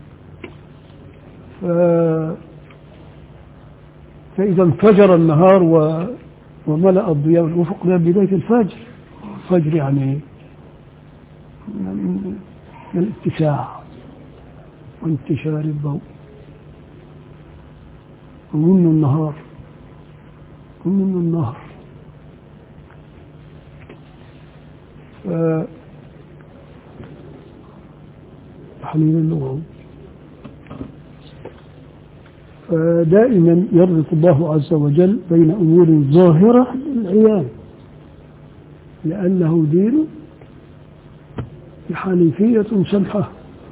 ف... فإذا انفجر النهار و... وملأ الضياء الأفق ده بداية الفجر الفجر يعني من من الاتساع وانتشار الضوء ومنه النهار ومنه النهر ف... تحليل اللغوي فدائما يربط الله عز وجل بين أمور ظاهرة للعيان لأنه دين حنيفية سمحة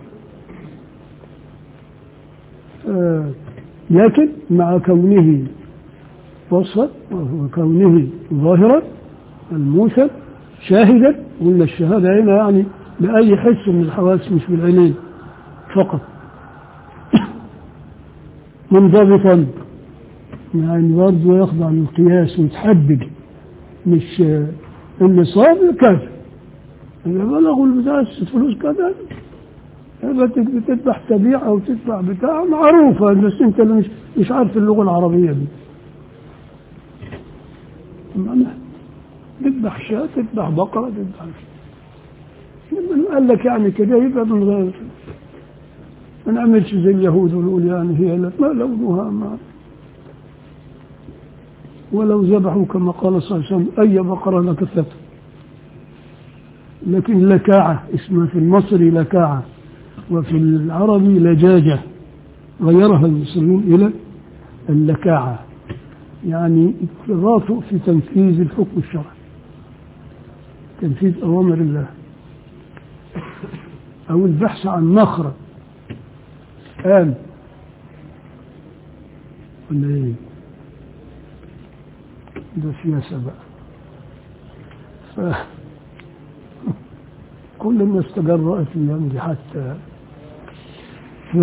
آه، لكن مع كونه وصفا وكونه ظاهرا الموسى شاهدا ولا الشهادة هنا يعني بأي حس من الحواس مش بالعينين فقط منضبطا يعني برضه يخضع للقياس ويتحدد مش آه، اللي صاب كذا اللي بلغوا البتاع الفلوس كذا يبقى تك- بتذبح تبيع او تدفع بتاع معروفة بس انت اللي مش مش عارف اللغة العربية دي معنى تذبح شاة تذبح بقرة تذبح لما قال لك يعني كده يبقى من غير ما نعملش زي اليهود ونقول يعني هي لا ما لونها ما ولو ذبحوا كما قال صلى الله عليه وسلم أي بقرة لكثت لكن لكاعة اسمها في المصري لكاعة وفي العربي لجاجة غيرها المصريون إلى اللكاعة يعني التباطؤ في تنفيذ الحكم الشرعي تنفيذ أوامر الله أو البحث عن مخرج آن ولا إيه؟ ده سياسة بقى ف... كل الناس تجرأت الأيام دي حتى ف...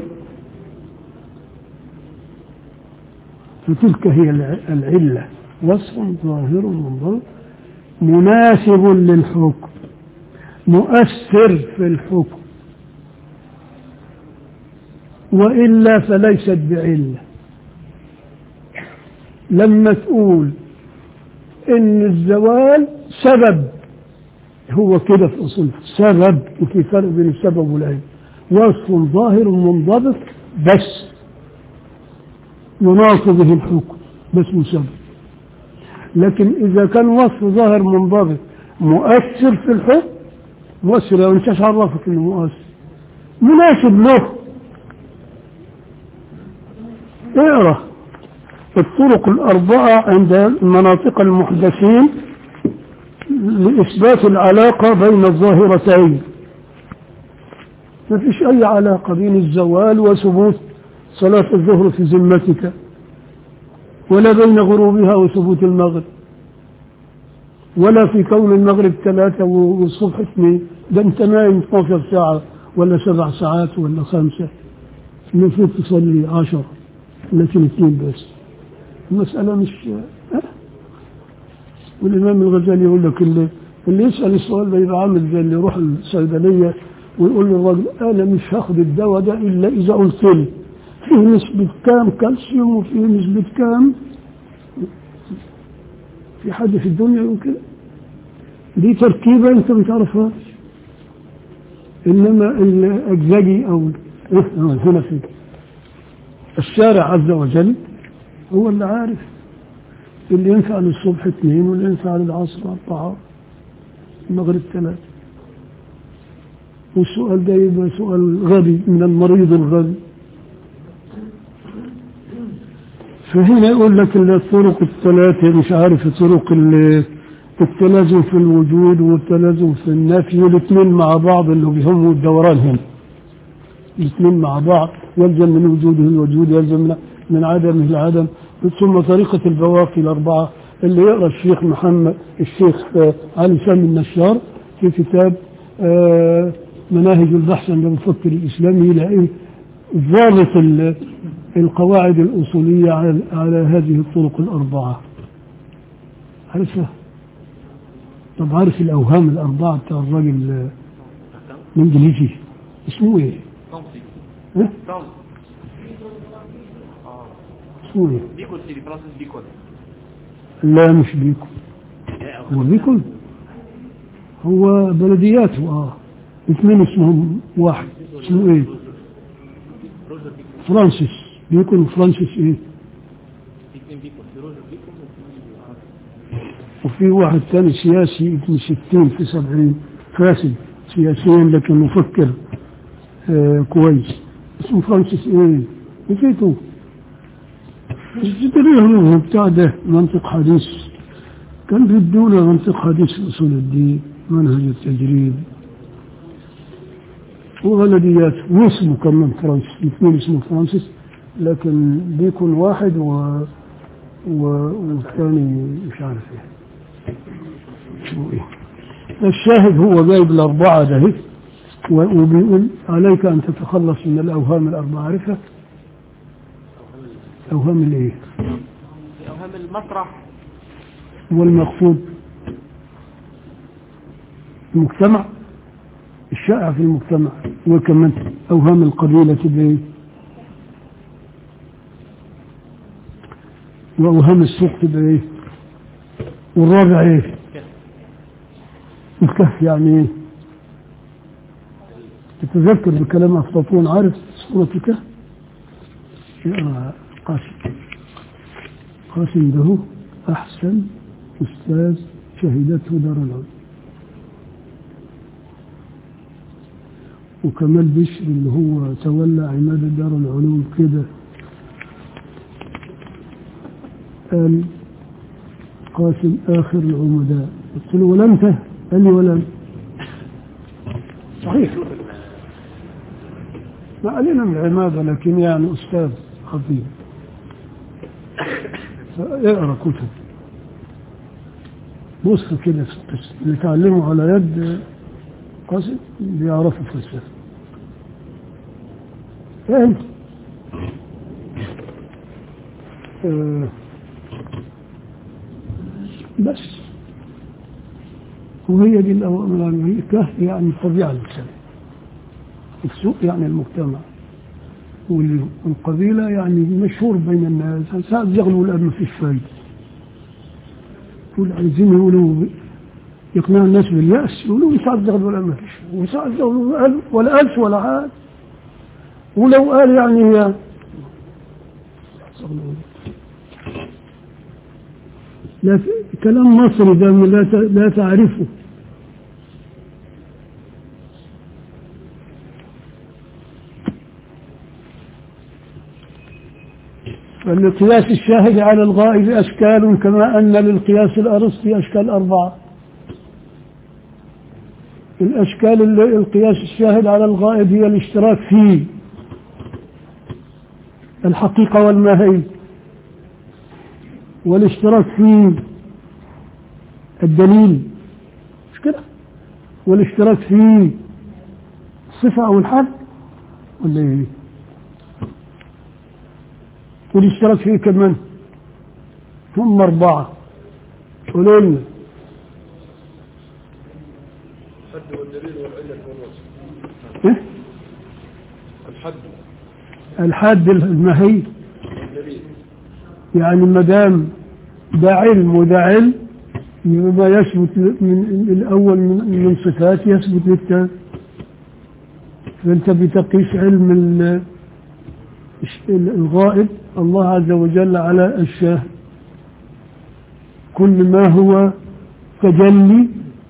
فتلك هي الع- العلة وصف ظاهر منظر مناسب للحكم مؤثر في الحكم وإلا فليست بعلة لما تقول إن الزوال سبب هو كده في أصول سبب وفي فرق بين السبب والعلم وصف ظاهر منضبط بس يناط به الحكم بس مسبب لكن إذا كان وصف ظاهر منضبط مؤثر في الحكم مؤثر لو انت عرفك انه مؤثر مناسب له اقرا الطرق الأربعة عند المناطق المحدثين لإثبات العلاقة بين الظاهرتين ما فيش أي علاقة بين الزوال وثبوت صلاة الظهر في ذمتك ولا بين غروبها وثبوت المغرب ولا في كون المغرب ثلاثة والصبح اثنين ده انت نايم 12 ساعة ولا سبع ساعات ولا خمسة المفروض تصلي عشر لكن اثنين بس المسألة مش أه؟ والإمام الغزالي يقول لك اللي, اللي يسأل السؤال ده يبقى عامل زي اللي يروح الصيدلية ويقول للراجل أنا مش هاخد الدواء ده إلا إذا قلت لي فيه نسبة كام كالسيوم وفيه نسبة كام في حد في الدنيا يمكن دي تركيبة أنت ما تعرفهاش إنما الأجزجي أو هنا في الشارع عز وجل هو اللي عارف اللي ينفع للصبح اثنين واللي ينفع للعصر أربعة المغرب ثلاثة والسؤال ده يبقى سؤال غبي من المريض الغبي فهنا يقول لك الطرق الثلاثة مش عارف طرق التلازم في الوجود والتلازم في النفي والاثنين مع بعض اللي بيهموا الدوران هنا الاثنين مع بعض يلزم من وجوده الوجود يلزم من, من عدمه العدم ثم طريقة البواقي الأربعة اللي يقرأ الشيخ محمد الشيخ علي سامي النشار في كتاب مناهج البحث عند المفكر الإسلامي يلاقي ضابط القواعد الأصولية على, على هذه الطرق الأربعة عارفها طب عارف الأوهام الأربعة بتاع الراجل الإنجليزي اسمه إيه؟ إيه؟ اسمه إيه؟ بيكون سيدي فرانسيس بيكون لا مش بيكون هو بيكون هو بلدياته اه اثنين اسمهم واحد اسمه ايه فرانسيس بيكون فرانسيس ايه اثنين بيكون في روجر بيكون وفي واحد ثاني سياسي ابن ستين في سبعين فاسد سياسيا لكن مفكر آه كويس اسمه فرانسيس ايه نسيته تدريهم بتاع ده منطق حديث كان بيدونا منطق حديث في اصول الدين منهج التجريب وغلبيات واسمه كمان فرانسيس الاثنين اسمه فرانسيس لكن بيكون واحد و... و... والثاني مش عارف ايه اسمه ايه الشاهد هو جايب الأربعة ده هيك و- وبيقول عليك أن تتخلص من الأوهام الأربعة عارفها أوهام الإيه اوهام المسرح والمقصود المجتمع الشائع في المجتمع وكمان أوهام القبيلة بإيه وأوهام السوق بإيه والرابع إيه الكهف يعني إيه تتذكر بكلام أفلاطون عارف سورة الكهف يقرأ قاسم قاسم ده أحسن أستاذ شهدته دار العلوم وكمال بشر اللي هو تولى عماد دار العلوم كده قال قاسم آخر العمداء قلت له ولا أنت قال لي ولا أنت صحيح ما علينا من العمادة لكن يعني أستاذ خطيب اقرا كتب بص كده في القصة اللي تعلموا على يد قاسم بيعرفوا فلسفة فهمت آه بس وهي دي الأوامر يعني الكهف يعني الطبيعة الإنسانية السوق يعني المجتمع وال- والقبيلة يعني مشهور بين الناس ساعات يغلوا الآن ما فيش فايدة يقول عايزين يقولوا يقنعوا الناس باليأس يقولوا ساعات يغلوا الآن ما فيش وساعات يغلوا الآن ولا ألف ولا عاد ولو قال يعني هي لا كلام مصري ده لا ت- لا تعرفه فالقياس الشاهد على الغائب أشكال كما أن للقياس الأرسطي أشكال أربعة الأشكال ال- القياس الشاهد على الغائب هي الاشتراك في الحقيقة والماهي والاشتراك في الدليل مش كده والاشتراك في الصفة أو الحد ولا إيه والاشتراك فيه كمان هم أربعة قولوا لنا الحد والدليل والعلة والوصف إيه؟ الحد الحد المهي والدليل يعني ما دام ده علم وده علم يبقى ما يثبت من الأول من, من صفات يثبت للثاني فأنت بتقيس علم ال- الغائب الله عز وجل على الشاهد كل ما هو تجلي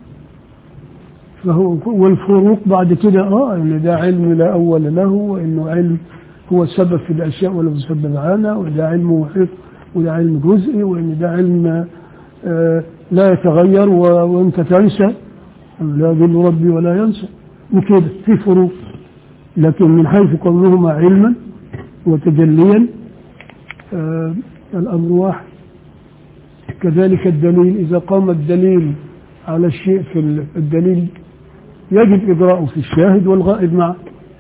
فهو والفروق بعد كده اه ان ده علم لا اول له وانه علم هو السبب في الاشياء ولا مسبب عنها وده علم محيط وده علم جزئي وان ده علم آه لا يتغير و- وانت تنسى لا يضل ربي ولا ينسى وكده في فروق لكن من حيث كونهما علما وتجليا آه الامر واحد كذلك الدليل اذا قام الدليل على الشيء في ال- الدليل يجب اجراؤه في الشاهد والغائب معه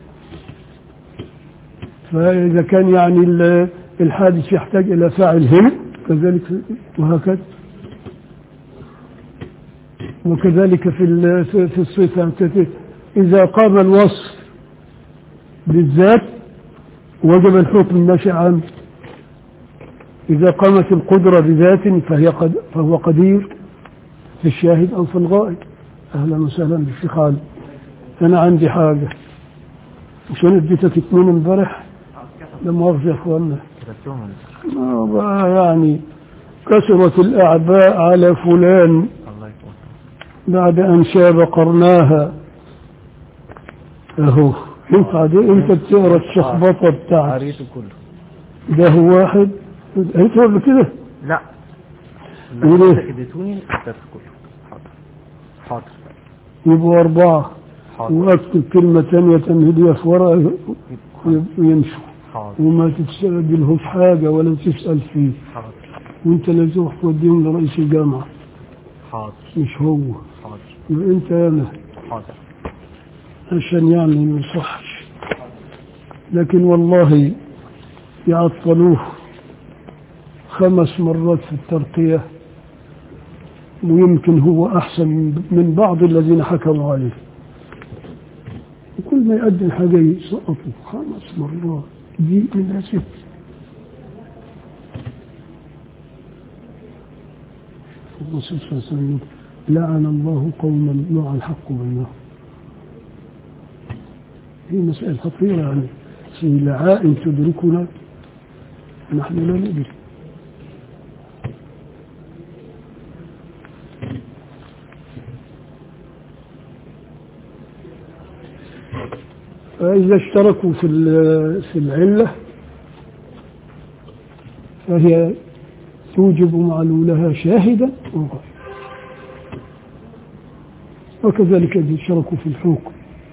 فإذا كان يعني ال- الحادث يحتاج إلى فاعل هنا كذلك وهكذا وكذلك في ال- في في الصفة إذا قام الوصف بالذات وجب الحكم الناشئ عنه إذا قامت القدرة بذات فهي قد فهو قدير في الشاهد أو في الغائب أهلا وسهلا بالشيخ علي أنا عندي حاجة عشان اديتك اتنين امبارح لا مؤاخذة يا اخوانا كتبتهم ما بقى يعني كثرت الأعباء على فلان الله يكون بعد أن شاب قرناها أهو ينفع دي أنت بتقرا الشخبطة بتاعتك قريته كله ده هو واحد قريته قبل كده لا يقول لا إيه؟ اديتوني كتبت كله حاضر حاضر يبقوا أربعة حاضر وأكتب كلمة تانية تمهيدية في ورقة ويمشوا حاضر وما تتسألهوش حاجة ولا تسأل فيه حاضر وانت اللي تروح توديهم لرئيس الجامعة حاضر مش هو حاضر يبقى انت انا حاضر عشان يعني ما يصحش لكن والله يعطلوه خمس مرات في الترقية ويمكن هو أحسن من بعض الذين حكموا عليه وكل ما يقدم حاجة يسقطوا خمس مرات دي من ست الرسول صلى الله عليه وسلم لعن الله قوما ضاع الحق بينهم هي مسائل خطيرة يعني في لعائن تدركنا نحن لا ندري فإذا اشتركوا في ال- في العلة فهي توجب معلولها شاهدا وغير وكذلك إذا اشتركوا في الحكم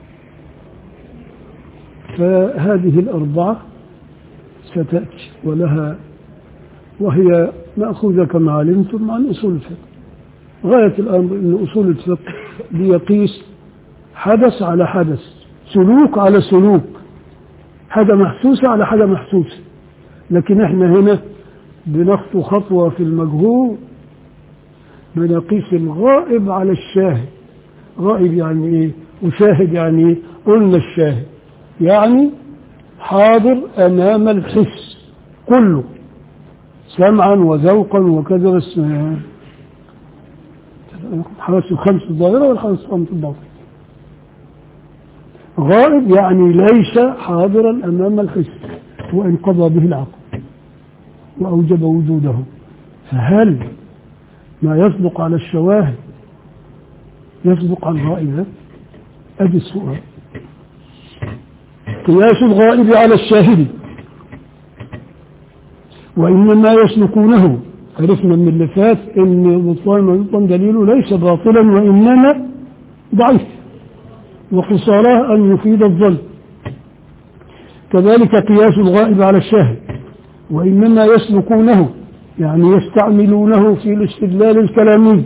فهذه الأربعة ستأتي ولها وهي مأخوذة كما علمتم عن أصول الفقه غاية الأمر أن أصول الفقه بيقيس حدث على حدث سلوك على سلوك حاجة محسوسة على حاجة محسوسة لكن احنا هنا بنخطو خطوة في المجهول بنقيس الغائب على الشاهد غائب يعني ايه وشاهد يعني ايه قلنا الشاهد يعني حاضر امام الحس كله سمعا وذوقا وكذا بس حواس الخمس الظاهرة والحواس الخمس الباطنة غائب يعني ليس حاضرا أمام الحس وإن قضى به العقل وأوجب وجوده فهل ما يصدق على الشواهد يصدق على الغائب أدي السؤال قياس الغائب على الشاهد وإنما يسلكونه عرفنا من اللي فات ان بطلان ما يبطن دليله ليس باطلا وانما ضعيف وقصاره ان يفيد الظن كذلك قياس الغائب على الشاهد وانما يسلكونه يعني يستعملونه في الاستدلال الكلامي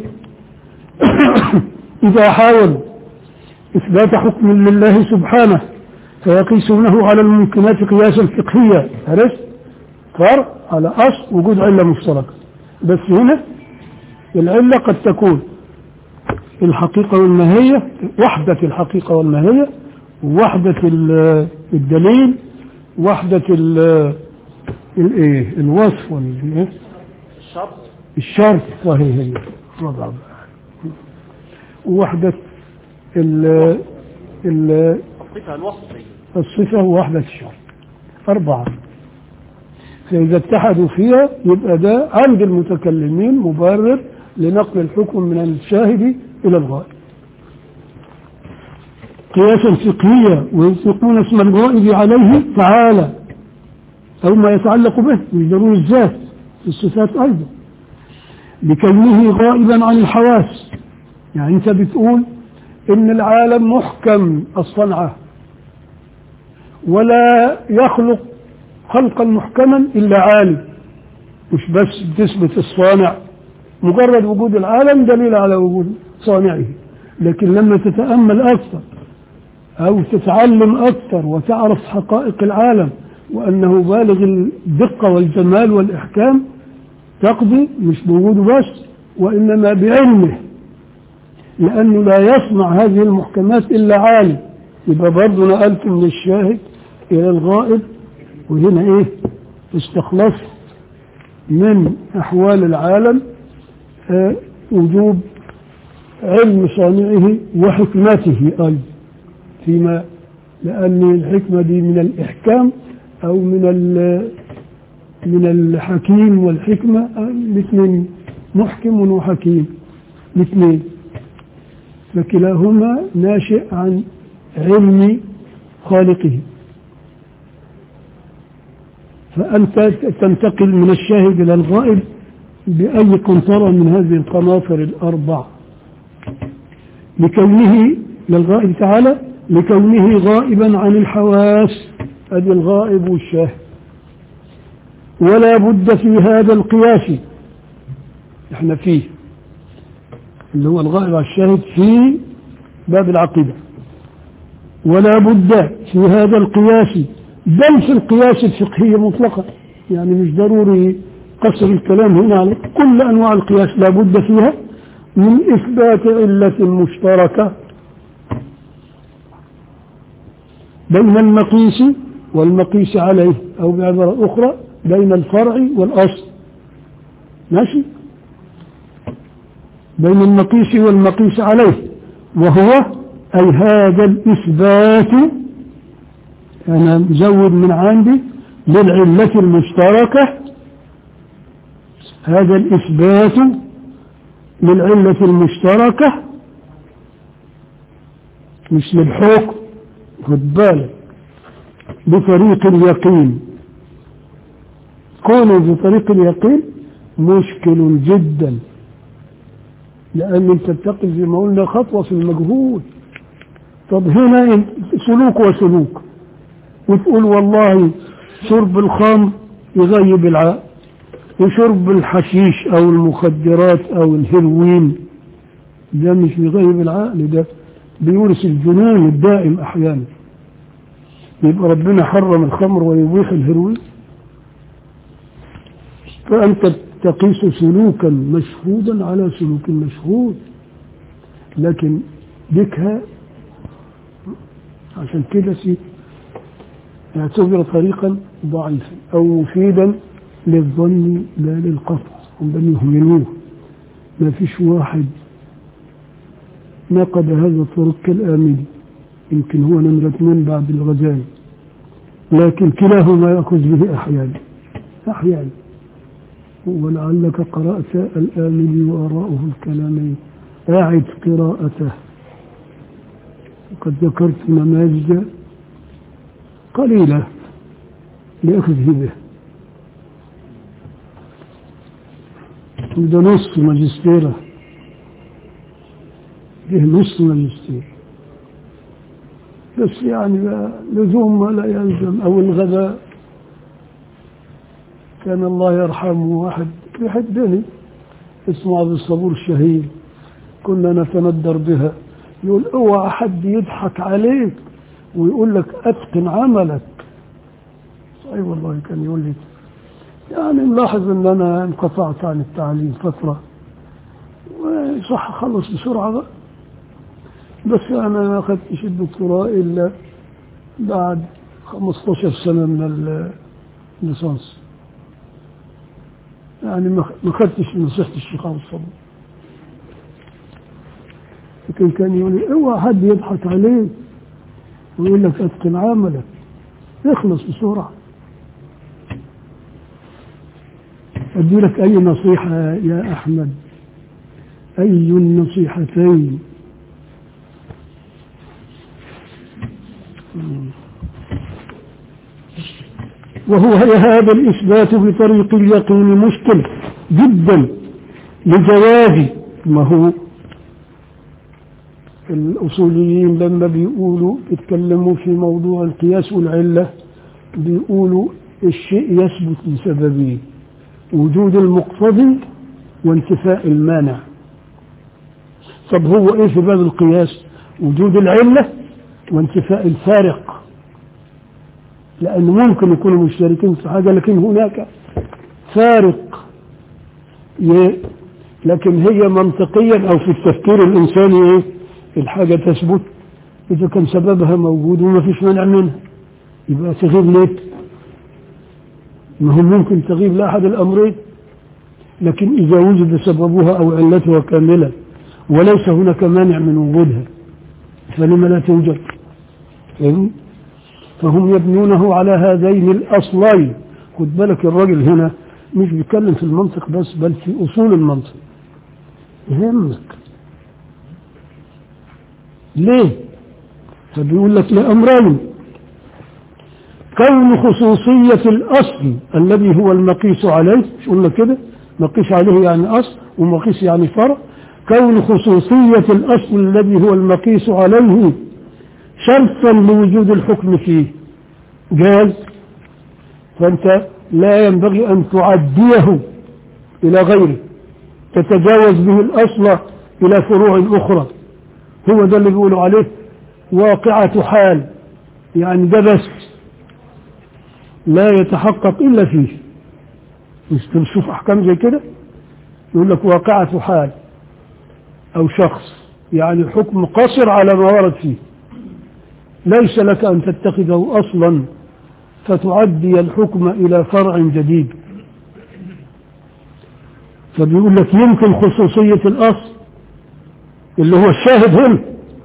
اذا حاولوا اثبات حكم لله سبحانه فيقيسونه على الممكنات قياسا فقهيا عرفت فرع على اصل وجود عله مشتركه بس هنا العلة قد تكون الحقيقة والماهية وحدة الحقيقة والماهية وحدة ال- الدليل وحدة ال- الايه الوصف وال- الشرط الشرط وهي هي وضع وحدة ال ال الصفة الوصفية الصفة ووحدة الشرط أربعة فإذا اتحدوا فيها يبقى ده عند المتكلمين مبرر لنقل الحكم من الشاهد إلى الغائب قياسا فقهيا ويطلقون اسم الغائب عليه تعالى أو ما يتعلق به مش ضروري الذات في الصفات أيضا لكونه غائبا عن الحواس يعني أنت بتقول إن العالم محكم الصنعة ولا يخلق خلقا محكما إلا عالم مش بس تثبت الصانع مجرد وجود العالم دليل على وجود صانعه لكن لما تتأمل أكثر أو تتعلم أكثر وتعرف حقائق العالم وأنه بالغ الدقة والجمال والإحكام تقضي مش بوجوده بس وإنما بعلمه لأنه لا يصنع هذه المحكمات إلا عالم يبقى برضه نقلت من الشاهد إلى الغائب وهنا إيه استخلصت من أحوال العالم آه وجوب علم صانعه وحكمته أيضا فيما لأن الحكمة دي من الإحكام أو من ال- من الحكيم والحكمة آه، الاثنين محكم وحكيم الاثنين فكلاهما ناشئ عن علم خالقه فأنت تنتقل من الشاهد إلى الغائب بأي قنطرة من هذه القناطر الأربع لكونه للغائب تعالى لكونه غائبا عن الحواس أدي الغائب والشاهد ولا بد في هذا القياس احنا فيه اللي هو الغائب على الشاهد في باب العقيدة ولا بد في هذا القياس بل في القياس الفقهي مطلقا يعني مش ضروري قصر الكلام هنا على كل أنواع القياس لا بد فيها من إثبات علة مشتركة بين المقيس والمقيس عليه أو بعبارة أخرى بين الفرع والأصل ماشي بين المقيس والمقيس عليه وهو أي هذا الإثبات أنا مزود من عندي للعلة المشتركة هذا الإثبات للعلة المشتركة مش للحكم خد بالك بطريق اليقين كونه بطريق اليقين مشكل جدا لأن أنت تنتقل زي ما قلنا خطوة في المجهول طب هنا سلوك وسلوك وتقول والله شرب الخمر يغيب العقل وشرب الحشيش او المخدرات او الهيروين ده مش بيغيب العقل ده بيورث الجنون الدائم احيانا يبقى ربنا حرم الخمر ويبيح الهيروين فانت تقيس سلوكا مشهودا على سلوك مشهود لكن بكها عشان كده سي يعتبر طريقا ضعيفا او مفيدا للظن لا للقطع هم بل يهملوه ما فيش واحد نقد هذا الطرق كالآمدي يمكن هو نمرة اثنين بعد الغزالي لكن كلاهما يأخذ به أحيانا أحيانا ولعلك قرأت الآملي وآراؤه الكلامين أعد قراءته وقد ذكرت نماذج قليلة لأخذه به ده نص ماجستيره فيه نص ماجستير بس يعني لا- لزوم ما لا يلزم أو الغباء كان الله يرحمه واحد يحبني اسمه عبد الصبور الشهيد كنا نتندر بها يقول اوعى حد يضحك عليك ويقول لك اتقن عملك اي والله كان يقول لي يعني نلاحظ ان انا انقطعت عن التعليم فتره وصح اخلص بسرعه بقى بس انا ما اخذتش الدكتوراه الا بعد 15 سنه من الليسانس يعني ما ما خدتش نصيحه الشيخ عبد الصبور لكن كان يقول لي اوعى حد يضحك عليك ويقول لك اتقن عملك اخلص بسرعه ادي لك اي نصيحه يا احمد اي النصيحتين وهو هذا الإثبات بطريق اليقين مشكل جدا لجواز ما هو الأصوليين لما بيقولوا يتكلموا في موضوع القياس والعلة بيقولوا الشيء يثبت لسببين وجود المقتضي وانتفاء المانع طب هو ايه سبب القياس وجود العلة وانتفاء الفارق لأنه ممكن يكونوا مشتركين في حاجة لكن هناك فارق ي- لكن هي منطقيا أو في التفكير الإنساني إيه؟ الحاجة تثبت إذا كان سببها موجود وما فيش مانع منها يبقى تغيب ليه؟ ما هو ممكن تغيب لأحد الأمرين لكن إذا وجد سببها أو علتها كاملة وليس هناك مانع من وجودها فلما لا توجد فهمت؟ فهم يبنونه على هذين الأصلين خد بالك الراجل هنا مش بيتكلم في المنطق بس بل في أصول المنطق يهمك ليه فبيقول لك لأمرين كون خصوصية الأصل الذي هو المقيس عليه مش قلنا كده مقيس عليه يعني أصل ومقيس يعني فرع كون خصوصية الأصل الذي هو المقيس عليه شرطا لوجود الحكم فيه جاز فأنت لا ينبغي أن تعديه إلى غيره تتجاوز به الأصل إلى فروع أخرى هو ده اللي بيقولوا عليه واقعة حال يعني ده بس لا يتحقق إلا فيه مش تشوف أحكام زي كده يقول لك واقعة حال أو شخص يعني حكم قصر على ما ورد فيه ليس لك أن تتخذه أصلا فتعدي الحكم إلى فرع جديد فبيقول لك يمكن خصوصية الأصل اللي هو الشاهد هنا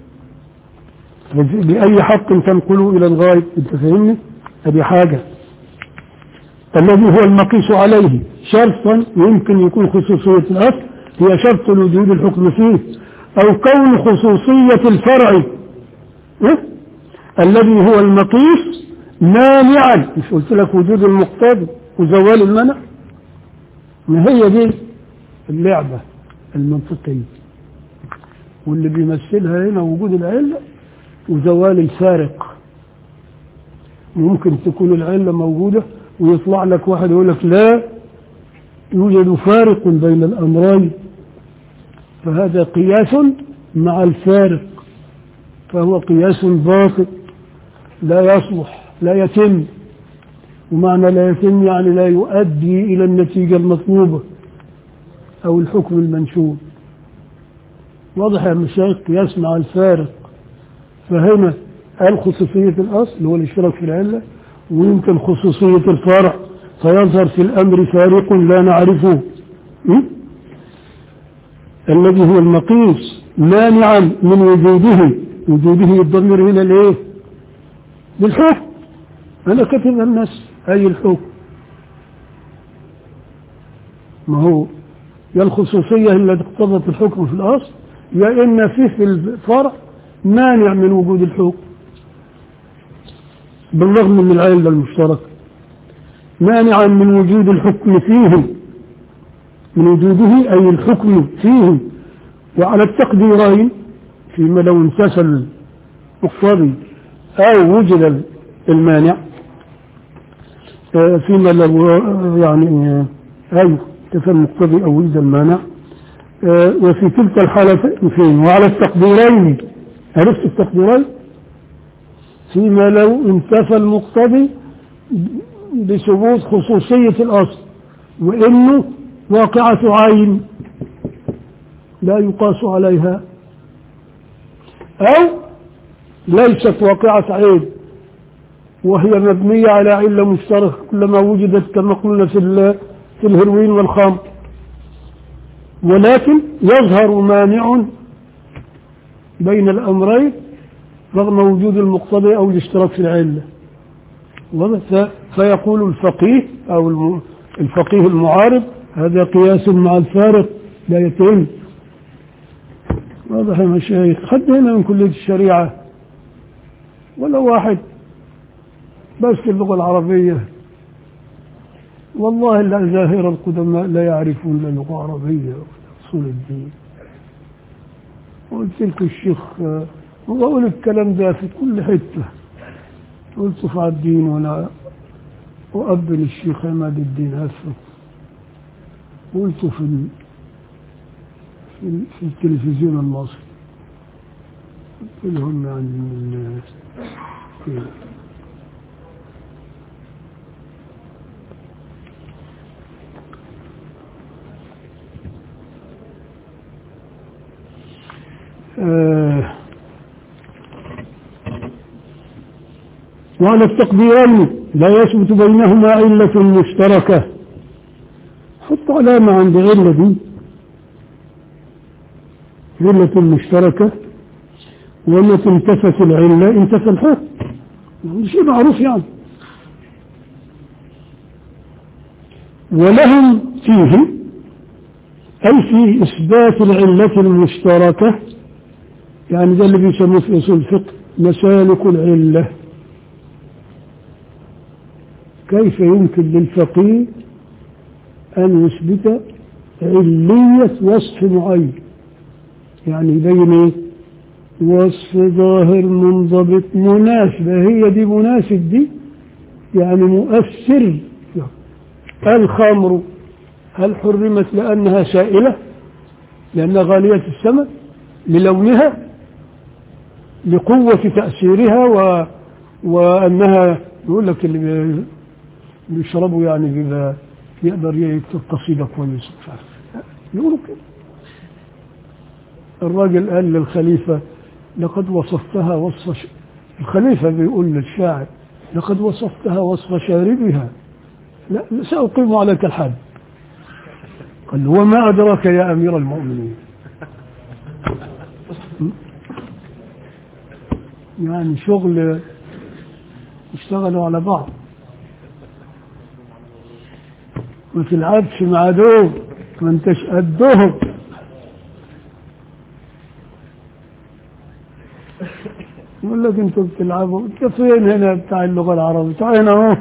بأي حق تنقله إلى الغاية أنت فاهمني؟ هذه حاجة الذي هو المقيس عليه شرطا يمكن يكون خصوصية الأصل هي شرط لوجود الحكم فيه أو كون خصوصية الفرع إيه؟ الذي هو المقيس مانعا مش قلت لك وجود المقتضي وزوال المنع ما هي دي اللعبة المنطقية واللي بيمثلها هنا وجود العلة وزوال الفارق ممكن تكون العلة موجودة ويطلع لك واحد يقول لك لا يوجد فارق بين الأمرين فهذا قياس مع الفارق فهو قياس باطل لا يصلح لا يتم ومعنى لا يتم يعني لا يؤدي إلى النتيجة المطلوبة أو الحكم المنشور واضح يا مشايخ قياس مع الفارق فهنا قال خصوصية الأصل اللي هو الاشتراك في العلة ويمكن خصوصية الفرع فيظهر في الأمر فارق لا نعرفه م? الذي هو المقيس مانعا من وجوده وجوده الضمير هنا ليه للحكم أنا كتب الناس أي الحكم ما هو يا الخصوصية التي اقتضت الحكم في الأصل يا إما فيه في الفرع مانع من وجود الحكم بالرغم من العلة المشتركة مانعا من وجود الحكم فيه من وجوده أي الحكم فيه وعلى التقديرين فيما لو انتسى المقتضي أو وجد المانع آه، فيما لو آه، يعني آه، أي انتسى المقتضي أو وجد المانع آه، وفي تلك الحالتين وعلى التقديرين عرفت التقديرين فيما لو انتفى المقتضي بثبوت خصوصية الأصل وإنه واقعة عين لا يقاس عليها أو ليست واقعة عين وهي مبنية على علة مشتركة كلما وجدت كما قلنا في ال- في الهروين والخمر ولكن يظهر مانع بين الأمرين رغم وجود المقتضي أو الاشتراك في العلة واضح؟ ف- فيقول الفقيه أو الم- الفقيه المعارض هذا قياس مع الفارق لا يتم واضح يا مشايخ خد هنا من كلية الشريعة ولا واحد بس اللغة العربية والله الأزاهر القدماء لا يعرفون لا لغة عربية ولا أصول الدين قلت لك الشيخ آه، وأقول الكلام ده في كل حتة قلت في الدين وأنا أؤبن الشيخ عماد الدين هسه قلت في ال... في, ال... في التلفزيون المصري قلت لهم يعني من ال... آه وعلى التقديرين لا يثبت بينهما علة مشتركة حط علامة عند علة دي علة مشتركة ومتى انتفت العلة انتفى الحكم شيء معروف يعني ولهم فيه أي في إثبات العلة المشتركة يعني ده اللي بيسموه في أصول الفقه مسالك العلة كيف يمكن للفقيه أن يثبت علية وصف معين يعني يبين إيه؟ وصف ظاهر منضبط مناسبة هي دي مناسب دي يعني مؤثر الخمر هل حرمت لأنها سائلة لأنها غالية الثمن للونها لقوة تأثيرها و... وأنها يقول لك اللي بي- بيشربوا يعني بيبقى يقدر يكتب قصيدة كويسة مش عارف يقولوا كده الراجل قال للخليفة لقد وصفتها وصف ش... الخليفة بيقول للشاعر لقد وصفتها وصف شاربها لا سأقيم عليك الحد قال له وما أدراك يا أمير المؤمنين يعني شغل اشتغلوا على بعض ما تلعبش مع دول ما انتش قدهم يقول لك انتوا بتلعبوا انت فين هنا بتاع اللغه العربيه تعال هنا اهو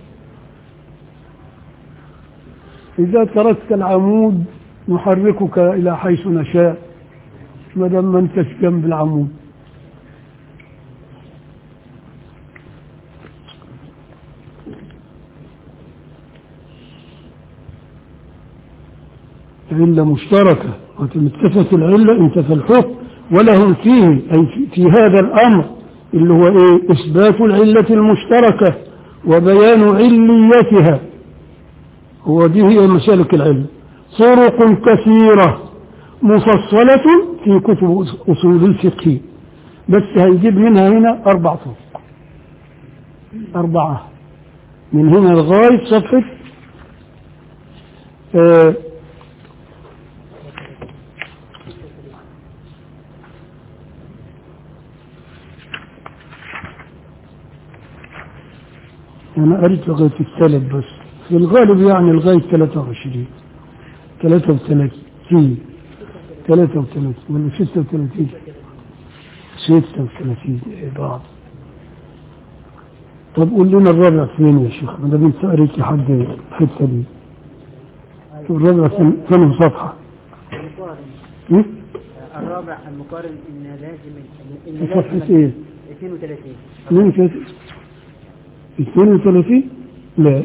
اذا تركت العمود نحركك الى حيث نشاء ما دام ما انتش جنب العمود علة مشتركة وتمتفت العلة انتفى الحكم ولهم فيه أي في- في هذا الأمر اللي هو إيه إثبات العلة المشتركة وبيان عليتها هو دي هي مسالك العلة طرق كثيرة مفصلة في كتب أصول الفقه بس هيجيب منها هنا أربع طرق أربعة من هنا لغاية صفحة آه أنا قريت لغاية الثالث بس في الغالب يعني لغاية 23 33 33 ولا 36 36 إيه بعض طب قول لنا الرابع فين يا شيخ ما دام انت قريت لحد الحته دي الرابع فين فين صفحه المقارن إيه؟ الرابع المقارن ان لازم ان في صفحه ايه 32 32 32 لا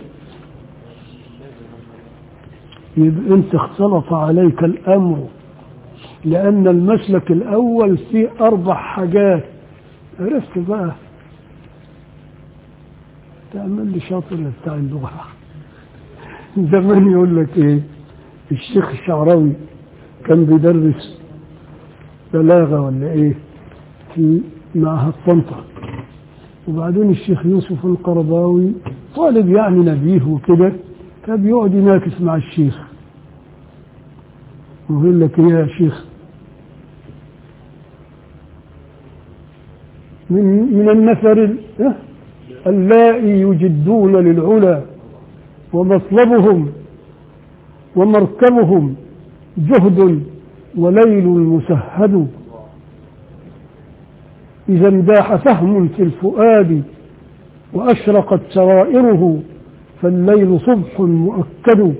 يبقى انت اختلط عليك الامر لان المسلك الاول فيه اربع حاجات عرفت بقى تعمل لي شاطر بتاع اللغه زمان يقول لك ايه الشيخ الشعراوي كان بيدرس بلاغه ولا ايه في معهد طنطا وبعدين الشيخ يوسف القرضاوي طالب يعني نبيه وكده فبيقعد يناكس مع الشيخ ويقول لك إيه يا شيخ من من النفر ال- إيه؟ اللائي يجدون للعلا ومطلبهم ومركبهم جهد وليل مسهد إذا انداح فهم في الفؤاد وأشرقت سرائره فالليل صبح مؤكد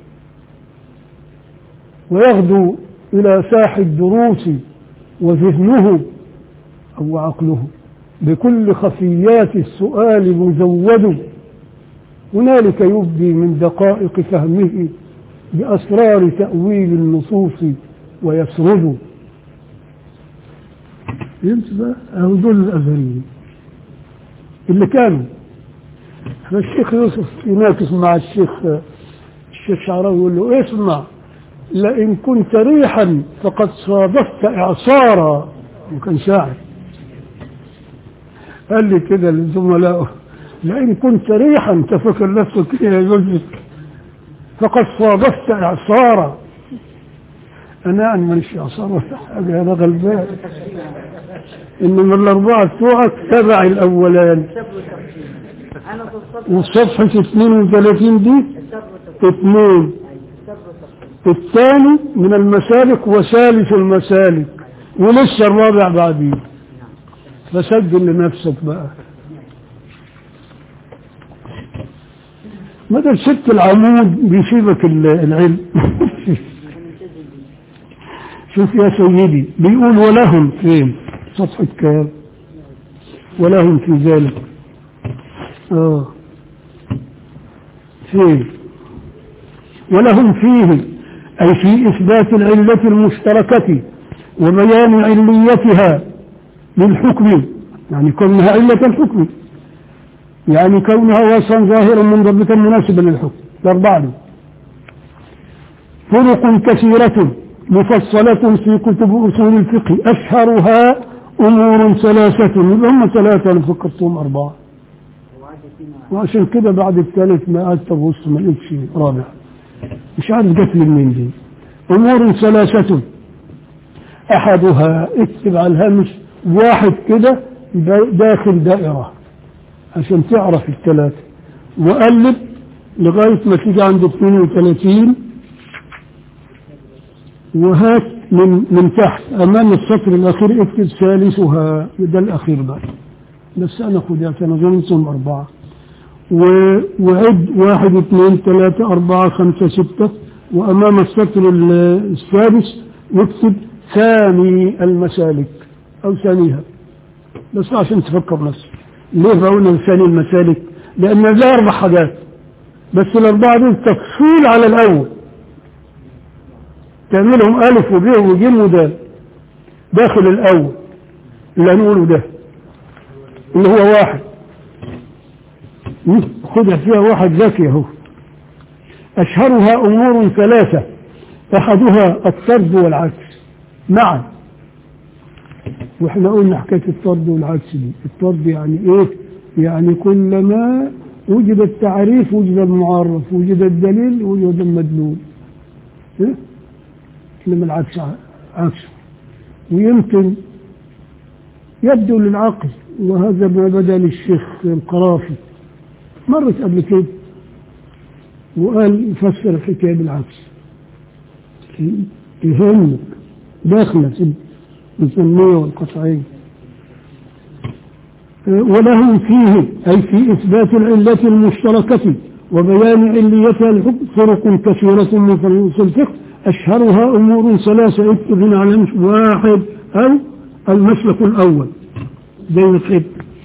ويغدو إلى ساح الدروس وذهنه أو عقله بكل خفيات السؤال مزود هنالك يبدي من دقائق فهمه بأسرار تأويل النصوص ويسرد فهمت بقى؟ أهو دول الأزهريين اللي كانوا فالشيخ يوسف يناقش مع الشيخ الشيخ شعراوي يقول له اسمع لئن كنت ريحا فقد صادفت إعصارا وكان شاعر قال لي كده لزملائه لئن كنت ريحا تفكر نفسك يا يوسف فقد صادفت إعصارا أنا أن ماليش إعصار ولا حاجة أنا غلبان إنما الأربعة بتوعك تبع الأولان انا في الصف وصفحة 32 دي الصف والتصفيق اثنين الصف والتصفيق الثاني من المسالك وثالث المسالك ولسه الرابع بعدين فسجل لنفسك بقى مدى ست العمود بيسيبك ال- العلم شوف يا سيدي بيقول ولهم فين صفحة كام ولهم في ذلك اه فين ولهم فيه أي في إثبات العلة المشتركة وبيان عليتها للحكم يعني كونها علة الحكم يعني كونها وصفا ظاهرا منضبطا مناسبا للحكم الأربعة دي. طرق كثيرة مفصلة في كتب أصول الفقه أشهرها أمور ثلاثة يبقى هم ثلاثة أنا فكرتهم أربعة وعشان كده بعد الثالث ما قعدت أبص ما لقيتش رابع مش عارف جت من مين دي أمور ثلاثة أحدها اكتب على الهامش واحد كده دا- داخل دائرة عشان تعرف الثلاثة وقلب لغاية ما تيجي عند 32 وهات من من تحت أمام السطر الأخير اكتب ثالثها ده الأخير بقى بس أنا خدعت أنا ظننتهم أربعة و- وعد واحد اثنين ثلاثة أربعة خمسة ستة وأمام السطر ال- السادس يكتب ثاني المسالك أو ثانيها بس عشان تفكر نفسك ليه بقول ثاني المسالك لأن لها أربع حاجات بس الأربعة دول تفصيل على الأول تعملهم ألف وب وج ودال داخل الأول اللي هنقوله ده اللي هو واحد خدها فيها واحد ذكي اهو أشهرها أمور ثلاثة أحدها الطرد والعكس معا واحنا قلنا حكاية الطرد والعكس دي الطرد يعني ايه يعني كلما وجد التعريف وجد المعرف وجد الدليل وجد المدلول إيه؟ انما العكس عكس ويمكن يبدو للعقل وهذا ما بدا للشيخ القرافي مرت قبل كده وقال يفسر الحكاية بالعكس يهمك داخلة في الظنية والقطعية وله فيه أي في إثبات العلة المشتركة وبيان عليتها الحكم طرق كثيرة من طريق الفقه أشهرها أمور ثلاثة اكتب هنا على مش- واحد أو المسلك الأول زي ما تحب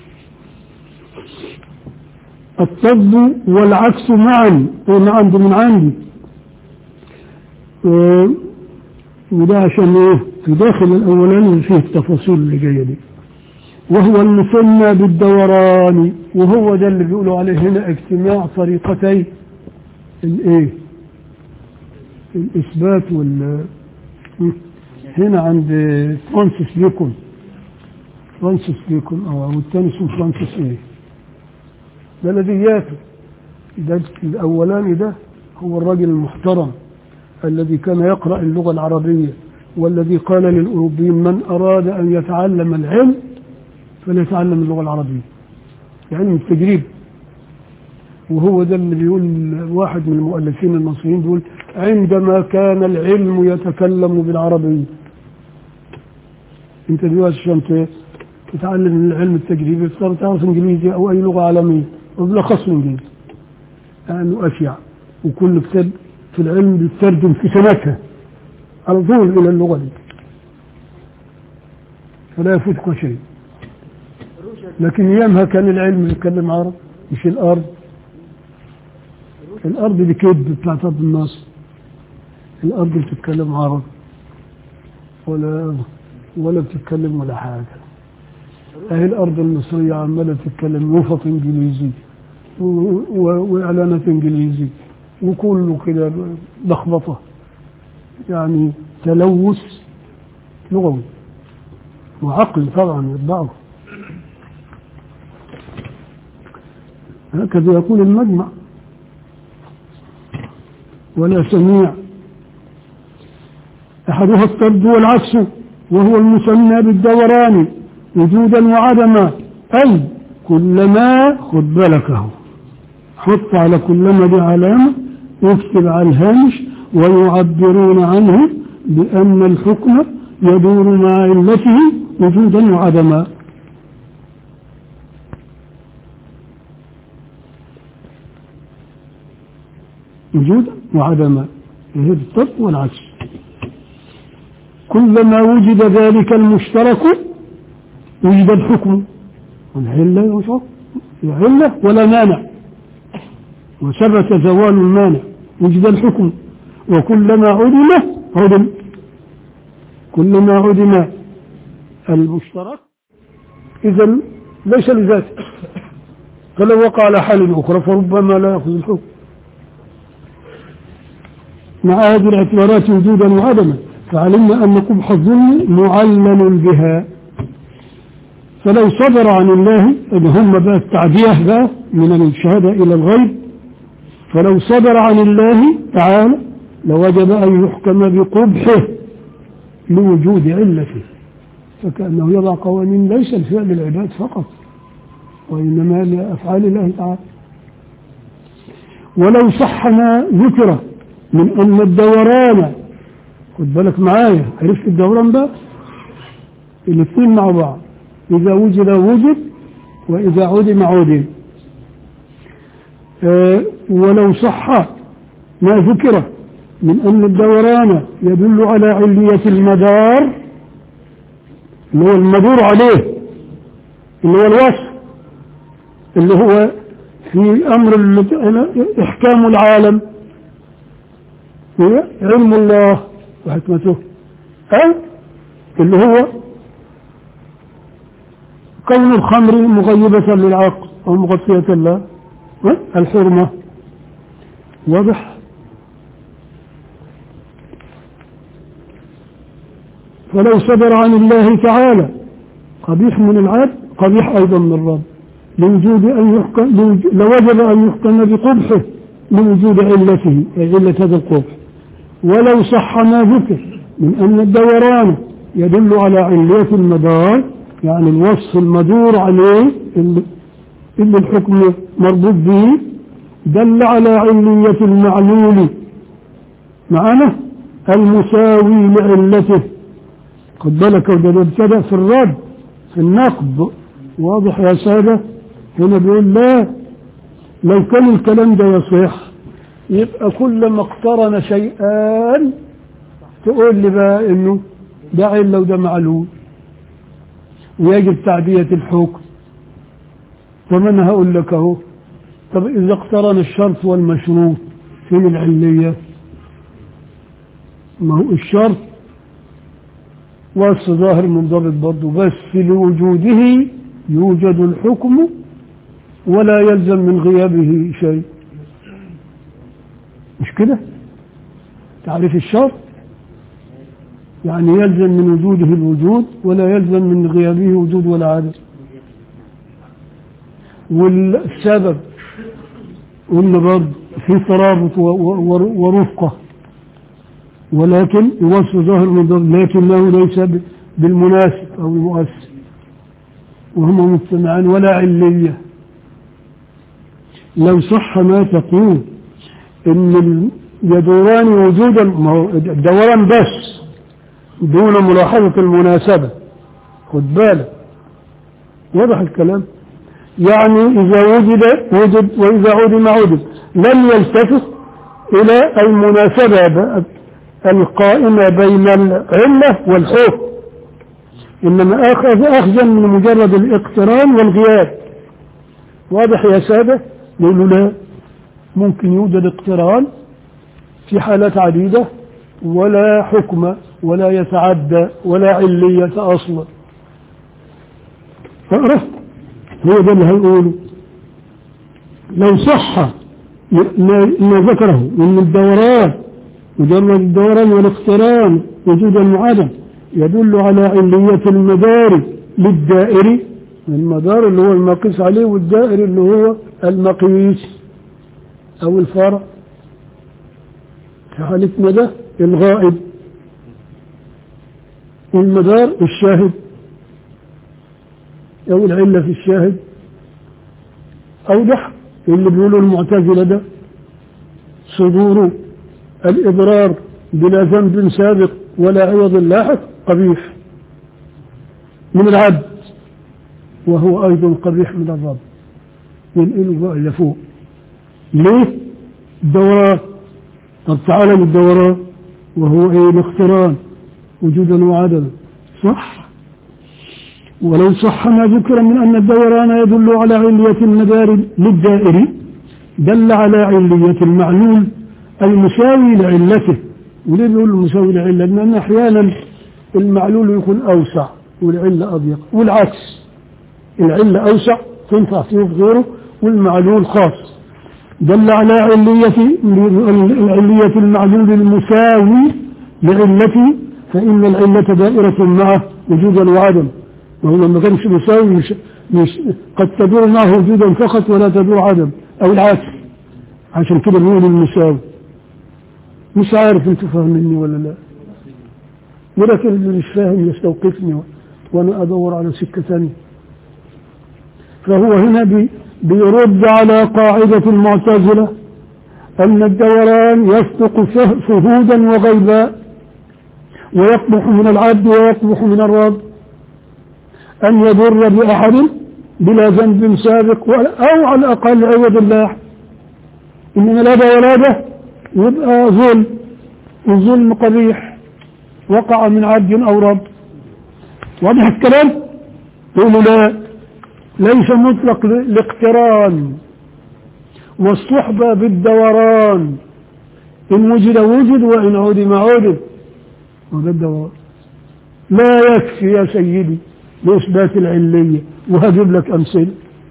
الطب والعكس معا أنا عندي من عندي و- وده عشان ايه في داخل الاولاني فيه التفاصيل اللي جايه دي وهو المسمى بالدوران وهو ده اللي بيقولوا عليه هنا اجتماع طريقتي الايه الاثبات وال هنا عند فرانسيس بيكون فرانسيس بيكون او الثاني اسمه فرانسيس ايه بلدياته ده الاولاني ده هو الراجل المحترم الذي كان يقرأ اللغة العربية والذي قال للأوروبيين من أراد أن يتعلم العلم فليتعلم اللغة العربية يعني التجريب وهو ده اللي بيقول واحد من المؤلفين المصريين بيقول عندما كان العلم يتكلم بالعربية انت دلوقتي عشان ت- تتعلم العلم التجريبي صار تعرف انجليزي او اي لغه عالميه وبالاخص الانجليزي لانه اشيع وكل كتاب في العلم بيترجم في سنتها على طول الى اللغه دي فلا يفوتك شيء لكن ايامها كان العلم يتكلم عرب مش الارض الارض دي كذب بتاعت ارض الناصر الارض بتتكلم عرب ولا ولا بتتكلم ولا حاجه اهي الارض المصريه عماله تتكلم وسط انجليزي و- و- واعلانات انجليزي وكله كده لخبطه يعني تلوث لغوي وعقل طبعا يتبعه هكذا يقول المجمع ولا سميع أحدها الطرد والعكس وهو المسمى بالدوران وجودا وعدما أي كلما خد بالك اهو حط على كلما دي علامة اكتب على الهامش ويعبرون عنه بأن الحكم يدور مع علته وجودا وعدما وجودا وعدما هذا الطب والعكس كلما وجد ذلك المشترك وجد الحكم والعلة يوصف علة ولا مانع وثبت زوال المانع وجد الحكم وكلما عدم عدم كلما عدم المشترك إذا ليس لذاته فلو وقع على حال أخرى فربما لا يأخذ الحكم مع هذه الاعتبارات وجودا وعدما فعلمنا أن قبح الظلم معلل بها فلو صدر عن الله إن هم بقى التعدية بقى من الشهادة إلى الغيب فلو صدر عن الله تعالى لوجب أن يحكم بقبحه لوجود علته فكأنه يضع قوانين ليس لفعل العباد فقط وإنما لأفعال الله تعالى ولو صح ما ذكر من أن الدوران خد بالك معايا عرفت الدوران ده الاثنين مع بعض إذا وجد وجد وإذا عدم عدم آه ولو صح ما ذكر من أن الدوران يدل على علية المدار اللي هو المدور عليه اللي هو الوصف اللي هو في أمر ال- إحكام العالم هو علم الله وحكمته أو اللي هو كون الخمر مغيبة للعقل أو مغطية له الحرمة واضح فلو صدر عن الله تعالى قبيح من العبد قبيح أيضا من الرب لوجود أن يحكم لوج- لوجب أن يحكم بقبحه لوجود علته أي علة هذا القبح ولو صح ما ذكر من أن الدوران يدل على علية المدار يعني الوصف المدور عليه اللي إن الحكم مربوط به دل على علية المعلول معنا المساوي لعلته خد بالك وده مبتدا في الرد في النقد واضح يا سادة هنا بيقول لا لو كان الكلام ده يصح يبقى كلما اقترن شيئان تقول لي بقى انه ده علة وده معلول ويجب تعدية الحكم طب انا هقول لك اهو طب اذا اقترن الشرط والمشروط فين العلية ما هو الشرط وصف ظاهر منضبط برضه بس لوجوده يوجد الحكم ولا يلزم من غيابه شيء مش كده تعريف الشرط يعني يلزم من وجوده الوجود ولا يلزم من غيابه وجود ولا عدم والسبب قلنا برضه في ترابط و- و- ورفقة ولكن يوصف ظاهر من لكنه ليس ب- بالمناسب أو المؤثر وهما مجتمعان ولا علية لو صح ما تقول ان ال- يدوران وجودا ما هو الدوران بس دون ملاحظة المناسبة خد بالك واضح الكلام يعني إذا وجد وجد وإذا عدم عدم لم يلتفت إلى المناسبة ب- القائمة بين العلة والحكم إنما أخذ أخذا من مجرد الاقتران والغياب واضح يا سادة يقولوا لا ممكن يوجد اقتران في حالات عديدة ولا حكم ولا يتعدى ولا علية أصلا فأرى هو ده اللي هيقوله لو صح ما ما ذكره من الدوران مجرد الدوران والاقتران وجودا وعدم يدل على علية المدار للدائري المدار اللي هو المقيس عليه والدائري اللي هو المقيس أو الفرع في حالتنا ده الغائب والمدار الشاهد أو العلة في الشاهد أوضح اللي بيقولوا المعتزلة ده صدور الإضرار بلا ذنب سابق ولا عوض لاحق قبيح من العبد وهو أيضا قبيح من الرب ينقله بقى إلى فوق ليه؟ دوران طب تعالى من الدوران وهو ايه الاقتران وجودا وعدما صح ولو صح ما ذكر من أن الدوران يدل على علية المدار للدائري دل على علية المعلول المساوي لعلته وليه بيقول المساوي لعلة لأن أحيانا المعلول يكون أوسع والعلة أضيق والعكس العلة أوسع تنفع فيه في غيره والمعلول خاص دل على علية علية المعلول المساوي لعلته فإن العلة دائرة معه وجودا وعدم وهو لما كانش مساوي مش مش قد تدور معه وجودا فقط ولا تدور عدم أو العكس عشان كده بنقول المساوي مش عارف انتوا فاهميني ولا لا ولكن اللي مش فاهم يستوقفني وانا ادور على سكه ثانيه فهو هنا بي بيرد على قاعدة المعتزلة أن الدوران يصدق فهودا وغيباء ويقبح من العبد ويقبح من الرب أن يضر بأحد بلا ذنب سابق أو على الأقل عوض الله إنما لا ده ولا ده يبقى ظلم الظلم قبيح وقع من عبد أو رب واضح الكلام يقولوا لا ليس مطلق الاقتران والصحبة بالدوران إن وجد وجد وإن عدم عدم وهذا الدوران لا يكفي يا سيدي لإثبات العلية وهجيب لك أمثلة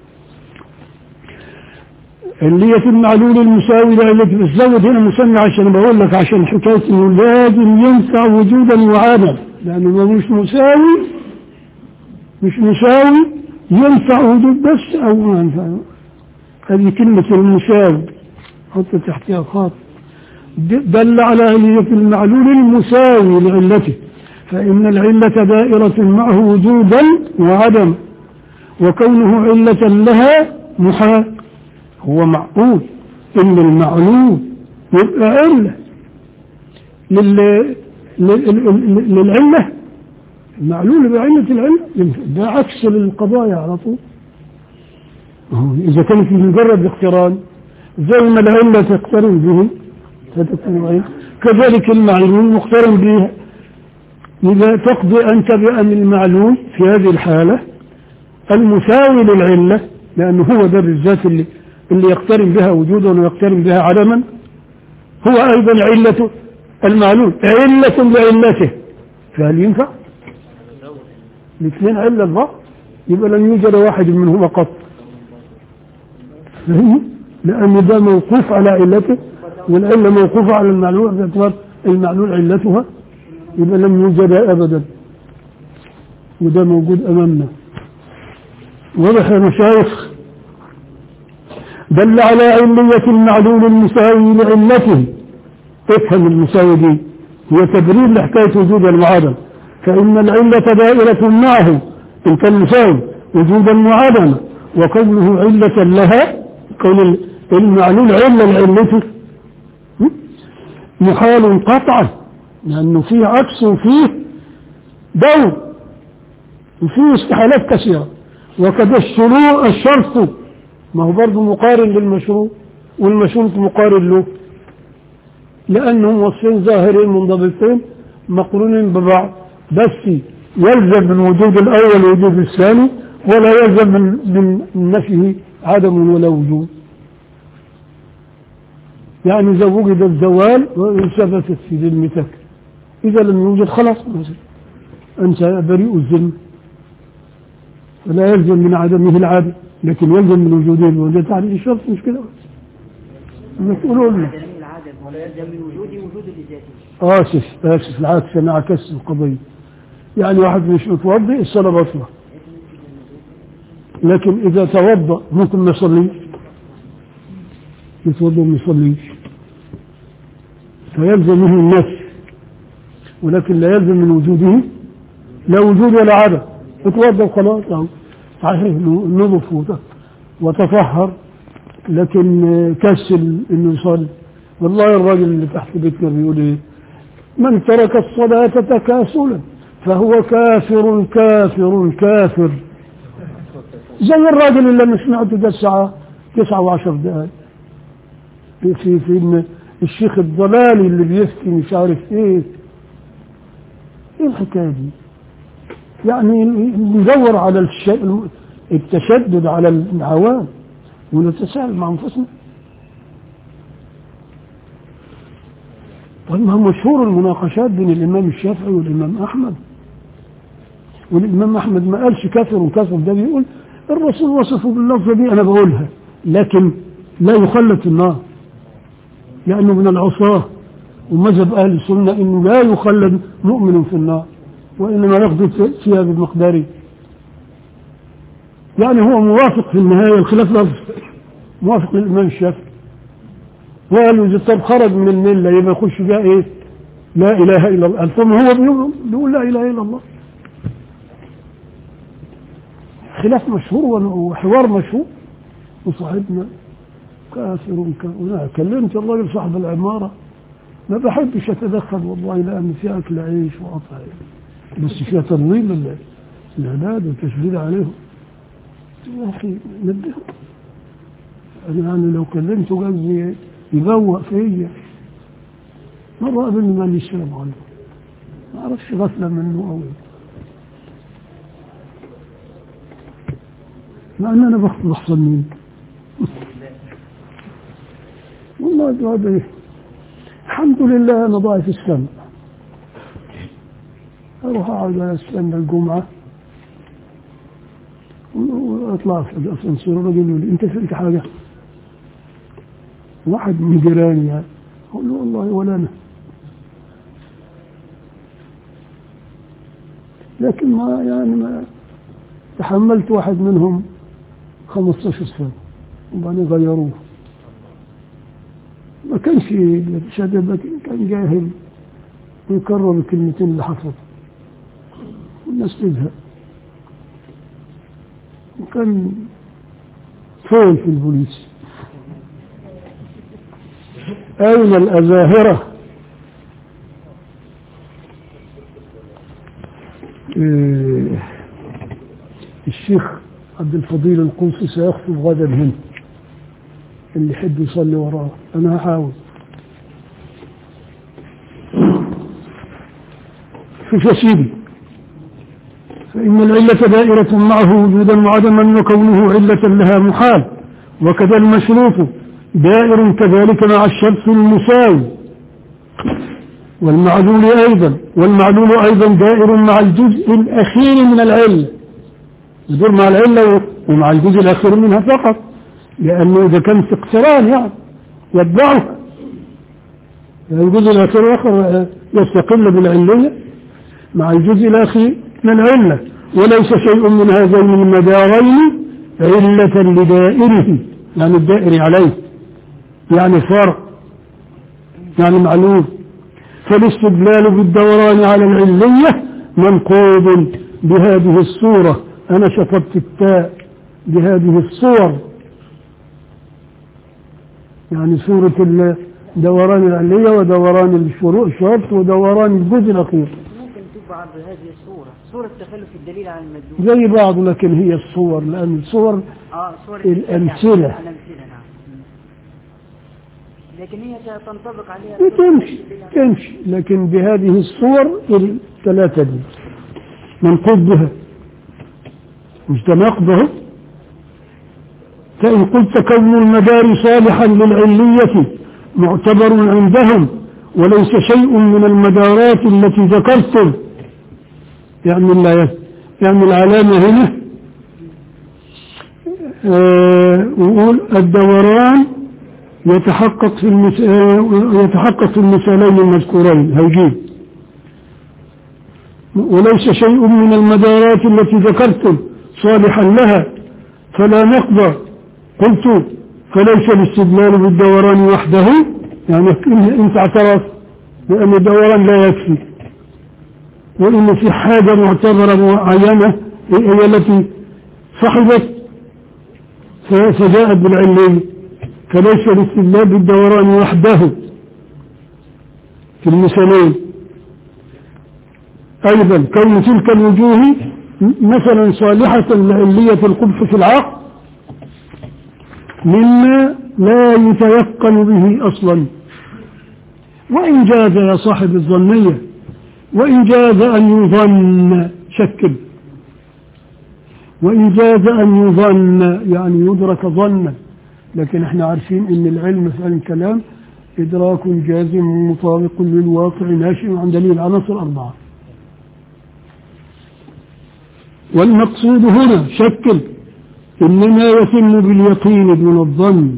علية المعلول المساوي لعلة الزود هنا مسمى عشان بقول لك عشان حكاية انه لازم ينفع وجودا وعدم لأنه لو مش مساوي مش مساوي ينفع وجود بس أو ما ينفع هذه كلمة المساوي حط تحتها خط دل على علية المعلول المساوي لعلته فإن العلة دائرة معه وجودا وعدم وكونه علة لها محال هو معقول ان المعلوم يبقى علة لل... لل... لل- للعلة المعلول يبقى علة العلة ده عكس القضايا على طول هو إذا كانت مجرد اقتران زي ما العلة تقترن به فتكون علة كذلك المعلول مقترن به إذا تقضي أنت بأن المعلول في هذه الحالة المساوي للعلة لأنه هو ده بالذات اللي, اللي يقترن بها وجودا ويقترن بها عدما هو أيضا علة المعلول علة لعلته فهل ينفع؟ الاثنين علة البعض يبقى لن يوجد واحد منهما قط فهمت؟ لأن ده موقوف على علته والعلة موقوفة على المعلول باعتبار المعلول علتها يبقى لم يوجد أبدا وده موجود أمامنا واضح يا مشايخ دل على علية المعلول المساوي لعلته افهم المساوي دي هي تبرير لحكاية وجود المعادم فإن العلة دائرة معه إن كان مساوي وجودا وعدما وكونه علة لها كون المعلول علة لعلته م? محال قطعا لأنه فيه عكس وفيه دور وفيه استحالات كثيرة وكذا الشروع الشرط ما هو برضه مقارن للمشروع والمشروط مقارن له لأنهم وصفين ظاهرين منضبطين مقرونين ببعض بس يلزم من وجود الأول وجود الثاني ولا يلزم من, من نفيه عدم ولا وجود يعني إذا وجد الزوال ثبتت في ذمتك إذا لم يوجد خلاص أنت بريء الذمة فلا يلزم من عدمه العادة لكن يلزم من وجوده الوجود عليه الشرط مش كده بس تقولوا لنا دليل العدم ولا يلزم من وجودي وجود لذاته آسف آسف العكس أنا عكست القضية يعني واحد مش متوضئ الصلاة باطلة لكن إذا توضأ ممكن ما يصليش يتوضأ وما يصليش فيلزم منه النفس ولكن لا يلزم من وجوده لا وجود ولا عدم اتوضأ وخلاص أهو صحيح النظف وت- وتطهر لكن آه، كسل انه يصلي والله الراجل اللي تحت بيتنا بيقول ايه من ترك الصلاة تكاسلا فهو كافر كافر كافر زي الراجل اللي انا سمعته ده الساعة تسعة وعشر دقائق في في في إن الشيخ الضلالي اللي بيفتي مش عارف ايه ايه الحكاية دي يعني ندور على الش... التشدد على العوام ونتساءل مع انفسنا طيب ما هو مشهور المناقشات بين الامام الشافعي والامام احمد والامام احمد ما قالش كافر وكافر ده بيقول الرسول وصفه باللفظه دي انا بقولها لكن لا يخلد في النار لانه من العصاه ومذهب اهل السنه انه لا يخلد مؤمن في النار وانما يقضي فيها بمقداره يعني هو موافق في النهايه الخلاف لفظ موافق للامام الشافعي وقالوا إذا طب خرج من المله يبقى يخش بقى ايه؟ لا اله الا الله ثم هو بيقول بيقول لا اله الا الله خلاف مشهور وحوار مشهور وصاحبنا كافر كافر وانا كلمت الراجل صاحب العماره ما بحبش اتدخل والله لان في اكل عيش وقطع عيش بس فيها تنظيم لل- العباد وتشديد عليهم يا اخي نبههم انا يعني لو كلمته قال لي يبوق فيا مرة قابلني قال لي السلام عليكم ما اعرفش غفلة منه او إيه. مع ان انا بخ- بحصل منه والله ده هذا إيه. الحمد لله انا ضايع في السمع اروح اقعد استنى الجمعه واطلع في الاسانسير الراجل يقول لي انت فهمت حاجه؟ واحد من جيراني يعني اقول له والله ولا انا لكن ما يعني ما تحملت واحد منهم 15 سنه وبعدين غيروه ما كانش شدد لكن كان جاهل ويكرر الكلمتين اللي حفظ والناس تزهق وكان فين في البوليس أين الأزاهرة إيه، الشيخ عبد الفضيل القوسي سيخطب غدا هنا اللي يحب يصلي وراه أنا هحاول شوف يا سيدي فإن العلة دائرة معه وجودا وعدما وكونه علة لها محال وكذا المشروط دائر كذلك مع الشرط المساوي والمعلول أيضا والمعلول أيضا دائر مع الجزء الأخير من العلة يدور مع العلة ومع الجزء الأخير منها فقط لأنه إذا كان في اقتران يعني يتبعه الجزء الأخير الآخر يستقل بالعلية مع الجزء الأخير من العلة وليس شيء من هذين المدارين علة لدائره يعني الدائر عليه يعني فرق يعني معلوم فالاستدلال بالدوران على العلية منقوض بهذه الصورة أنا شطبت التاء بهذه الصور يعني صورة دوران العلية ودوران الشروط الشرط ودوران الجزء الأخير ممكن تبعض هذه الصورة صورة تخلف الدليل على المدلول زي بعض لكن هي الصور لأن الصور اه صورة الأمثلة. الأمثلة نعم لكن هي تنطبق عليها تمشي تمشي لكن بهذه الصور الثلاثة دي منقوض بها مش تناقضه فإن قلت كون المدار صالحا للعلية معتبر عندهم وليس شيء من المدارات التي ذكرتم يعني الله يعني العلامة هنا آه، ويقول الدوران يتحقق في المس... آه، يتحقق في المثالين المذكورين هيجيب وليس شيء من المدارات التي ذكرتم صالحا لها فلا نقضى قلت فليس الاستدلال بالدوران وحده يعني إن- انت اعترف بأن الدوران لا يكفي وإن في حاجة معتبرة معينة هي التي صحبت ف- فجاءت بالعلم فليس الاستدلال بالدوران وحده في المثالين أيضا كون تلك الوجوه م- مثلا صالحة لعلية القبح في العقل مما لا يتيقن به أصلا وإن جاز يا صاحب الظنية وإن جاز أن يظن شكل وإن جاز أن يظن يعني يدرك ظنا لكن احنا عارفين ان العلم في علم الكلام إدراك جازم مطابق للواقع ناشئ عن دليل العناصر الأربعة والمقصود هنا شكل إنما يتم باليقين دون الظن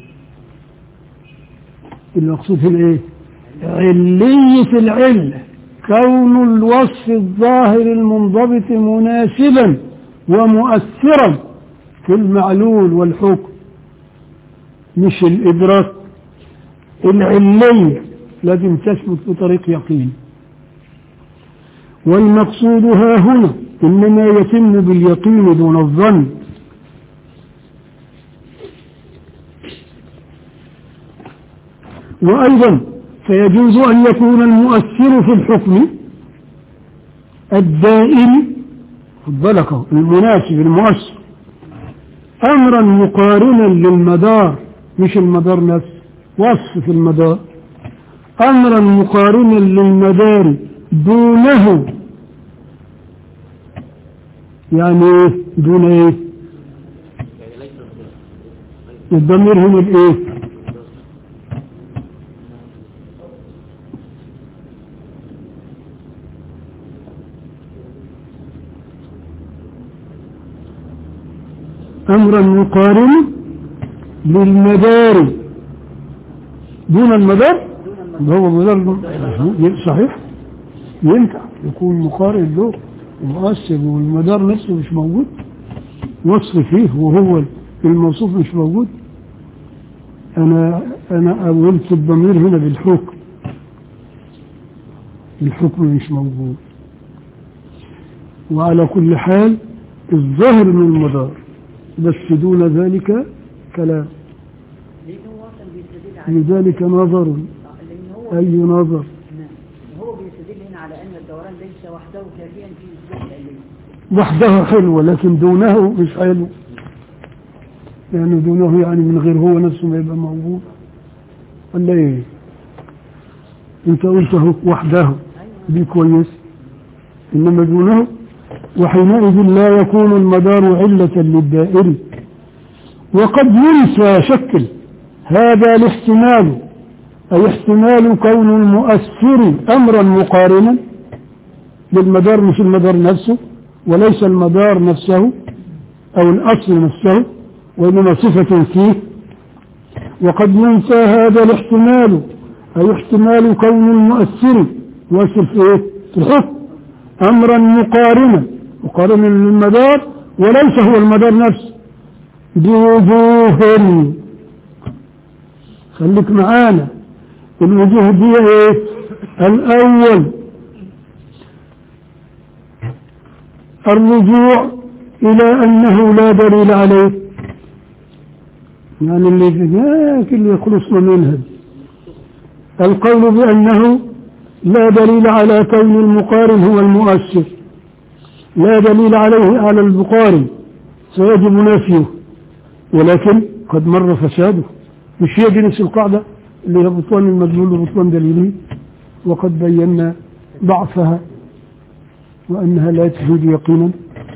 المقصود هنا إيه علية العلة كون الوصف الظاهر المنضبط مناسبا ومؤثرا في المعلول والحكم مش الإدراك العلية لازم تثبت بطريق يقين والمقصود ها هنا إنما يتم باليقين دون الظن وأيضا فيجوز أن يكون المؤثر في الحكم الدائم خد بالك أهو، المناسب المؤثر أمرا مقارنا للمدار مش المدار نفسه وصف في المدار أمرا مقارنا للمدار دونه يعني إيه؟ دون ايه الضمير هنا الايه امرا مقارن للمدار دون المدار ده هو مدار صحيح ينفع يكون مقارن له مؤثر والمدار نفسه مش موجود وصف فيه وهو الموصوف مش موجود انا انا اولت الضمير هنا بالحكم الحكم مش موجود وعلى كل حال الظاهر من المدار بس دون ذلك كلام لأن هو أصلا بيستدل على لذلك نظر لأن هو أي نظر نعم. هو بيستدل هنا على أن الدوران ليس وحده كافيا في إثبات العلم وحده حلو لكن دونه مش حلو يعني دونه يعني من غير هو نفسه ما يبقى موجود ولا ايه انت قلت اهو وحده دي كويس انما دونه وحينئذ لا يكون المدار علة للدائر وقد ينسى شكل هذا الاحتمال أي احتمال كون المؤثر أمرا مقارنا للمدار مش المدار نفسه وليس المدار نفسه أو الأصل نفسه وإنما صفة فيه وقد ينسى هذا الاحتمال أي احتمال كون المؤثر مؤثر في إيه؟ في الحكم أمرا مقارنا مقارنا للمدار وليس هو المدار نفسه بوجوه خليك معانا الوجوه دي ايه الاول الرجوع الى انه لا دليل عليه يعني اللي ذاك اللي يخلصنا منها القول بانه لا دليل على كون المقارن هو المؤثر لا دليل عليه على المقارن فيجب نفيه ولكن قد مر فساده مش هي دي نفس القاعدة اللي هي بطلان المدلول وبطلان دليله وقد بينا ضعفها وأنها لا تفيد يقينا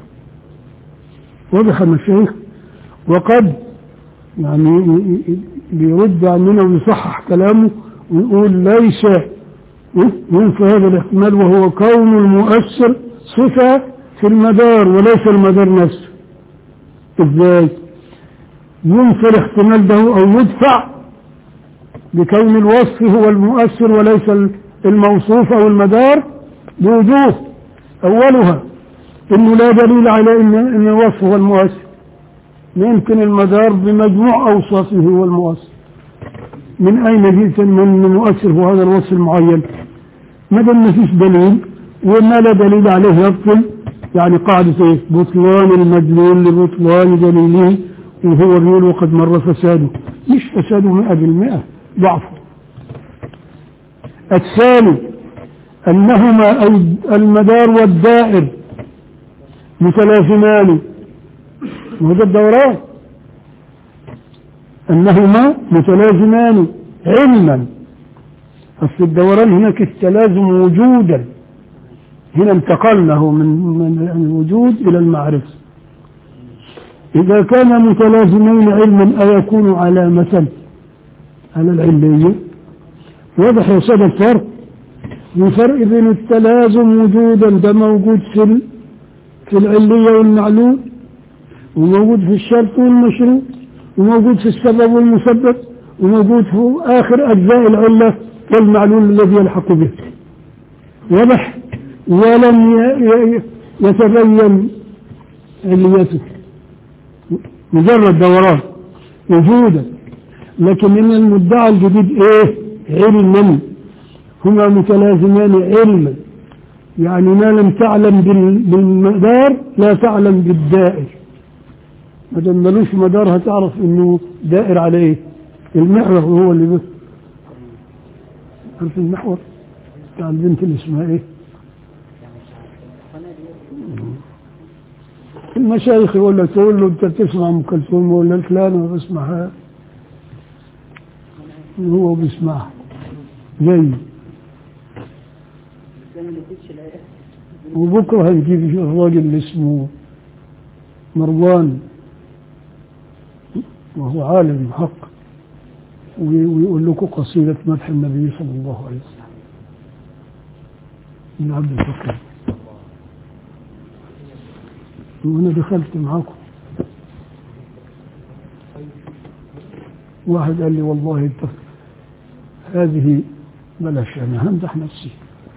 واضح المشايخ وقد يعني بيرد عننا ويصحح كلامه ويقول ليس ينفى هذا الاحتمال وهو كون المؤثر صفة في المدار وليس المدار نفسه ازاي ينفى الاحتمال ده او يدفع بكون الوصف هو المؤثر وليس الموصوف او المدار بوجوه اولها انه لا دليل على ان ان الوصف هو المؤثر يمكن المدار بمجموع اوصافه هو المؤثر من اين جئت من المؤثر هو هذا الوصف المعين ما دام ما فيش دليل وما لا دليل عليه يبطل يعني قاعدة ايه بطلان المدلول لبطلان دليله وهو بيقول وقد مر فساده مش فساده مئة بالمئة ضعفه الثاني أنهما أي المدار والدائر متلازمان وهذا الدوران أنهما متلازمان علما أصل الدوران هناك التلازم وجودا هنا انتقلناه من من الوجود إلى المعرفة إذا كان متلازمين علما أيكون علامة على العلية واضح يا سادة الفرق الفرق بين التلازم وجودا ده موجود في ال- في العلية والمعلوم وموجود في الشرط والمشروط وموجود في السبب والمسبب وموجود في آخر أجزاء العلة والمعلوم الذي يلحق به واضح ولم ي- ي- يتبين عليته مجرد دوران وجودا لكن من المدعى الجديد ايه علما هما متلازمان علما يعني ما لم تعلم بال- بالمدار لا تعلم بالدائر ما دام ملوش مدار هتعرف انه دائر على ايه المحور هو اللي بس عارف المحور بتاع البنت اللي اسمها ايه المشايخ يقول لك تقول له انت بتسمع ام كلثوم يقول لك لا انا ما بسمعها هو بيسمعها زي لما نسيتش الآية وبكره هنجيب الراجل اللي اسمه مروان وهو عالم حق وي- ويقول لكم قصيدة مدح النبي صلى الله عليه وسلم من عبد الفقير وأنا دخلت معاكم واحد قال لي والله انت هذه بلاش أنا همدح نفسي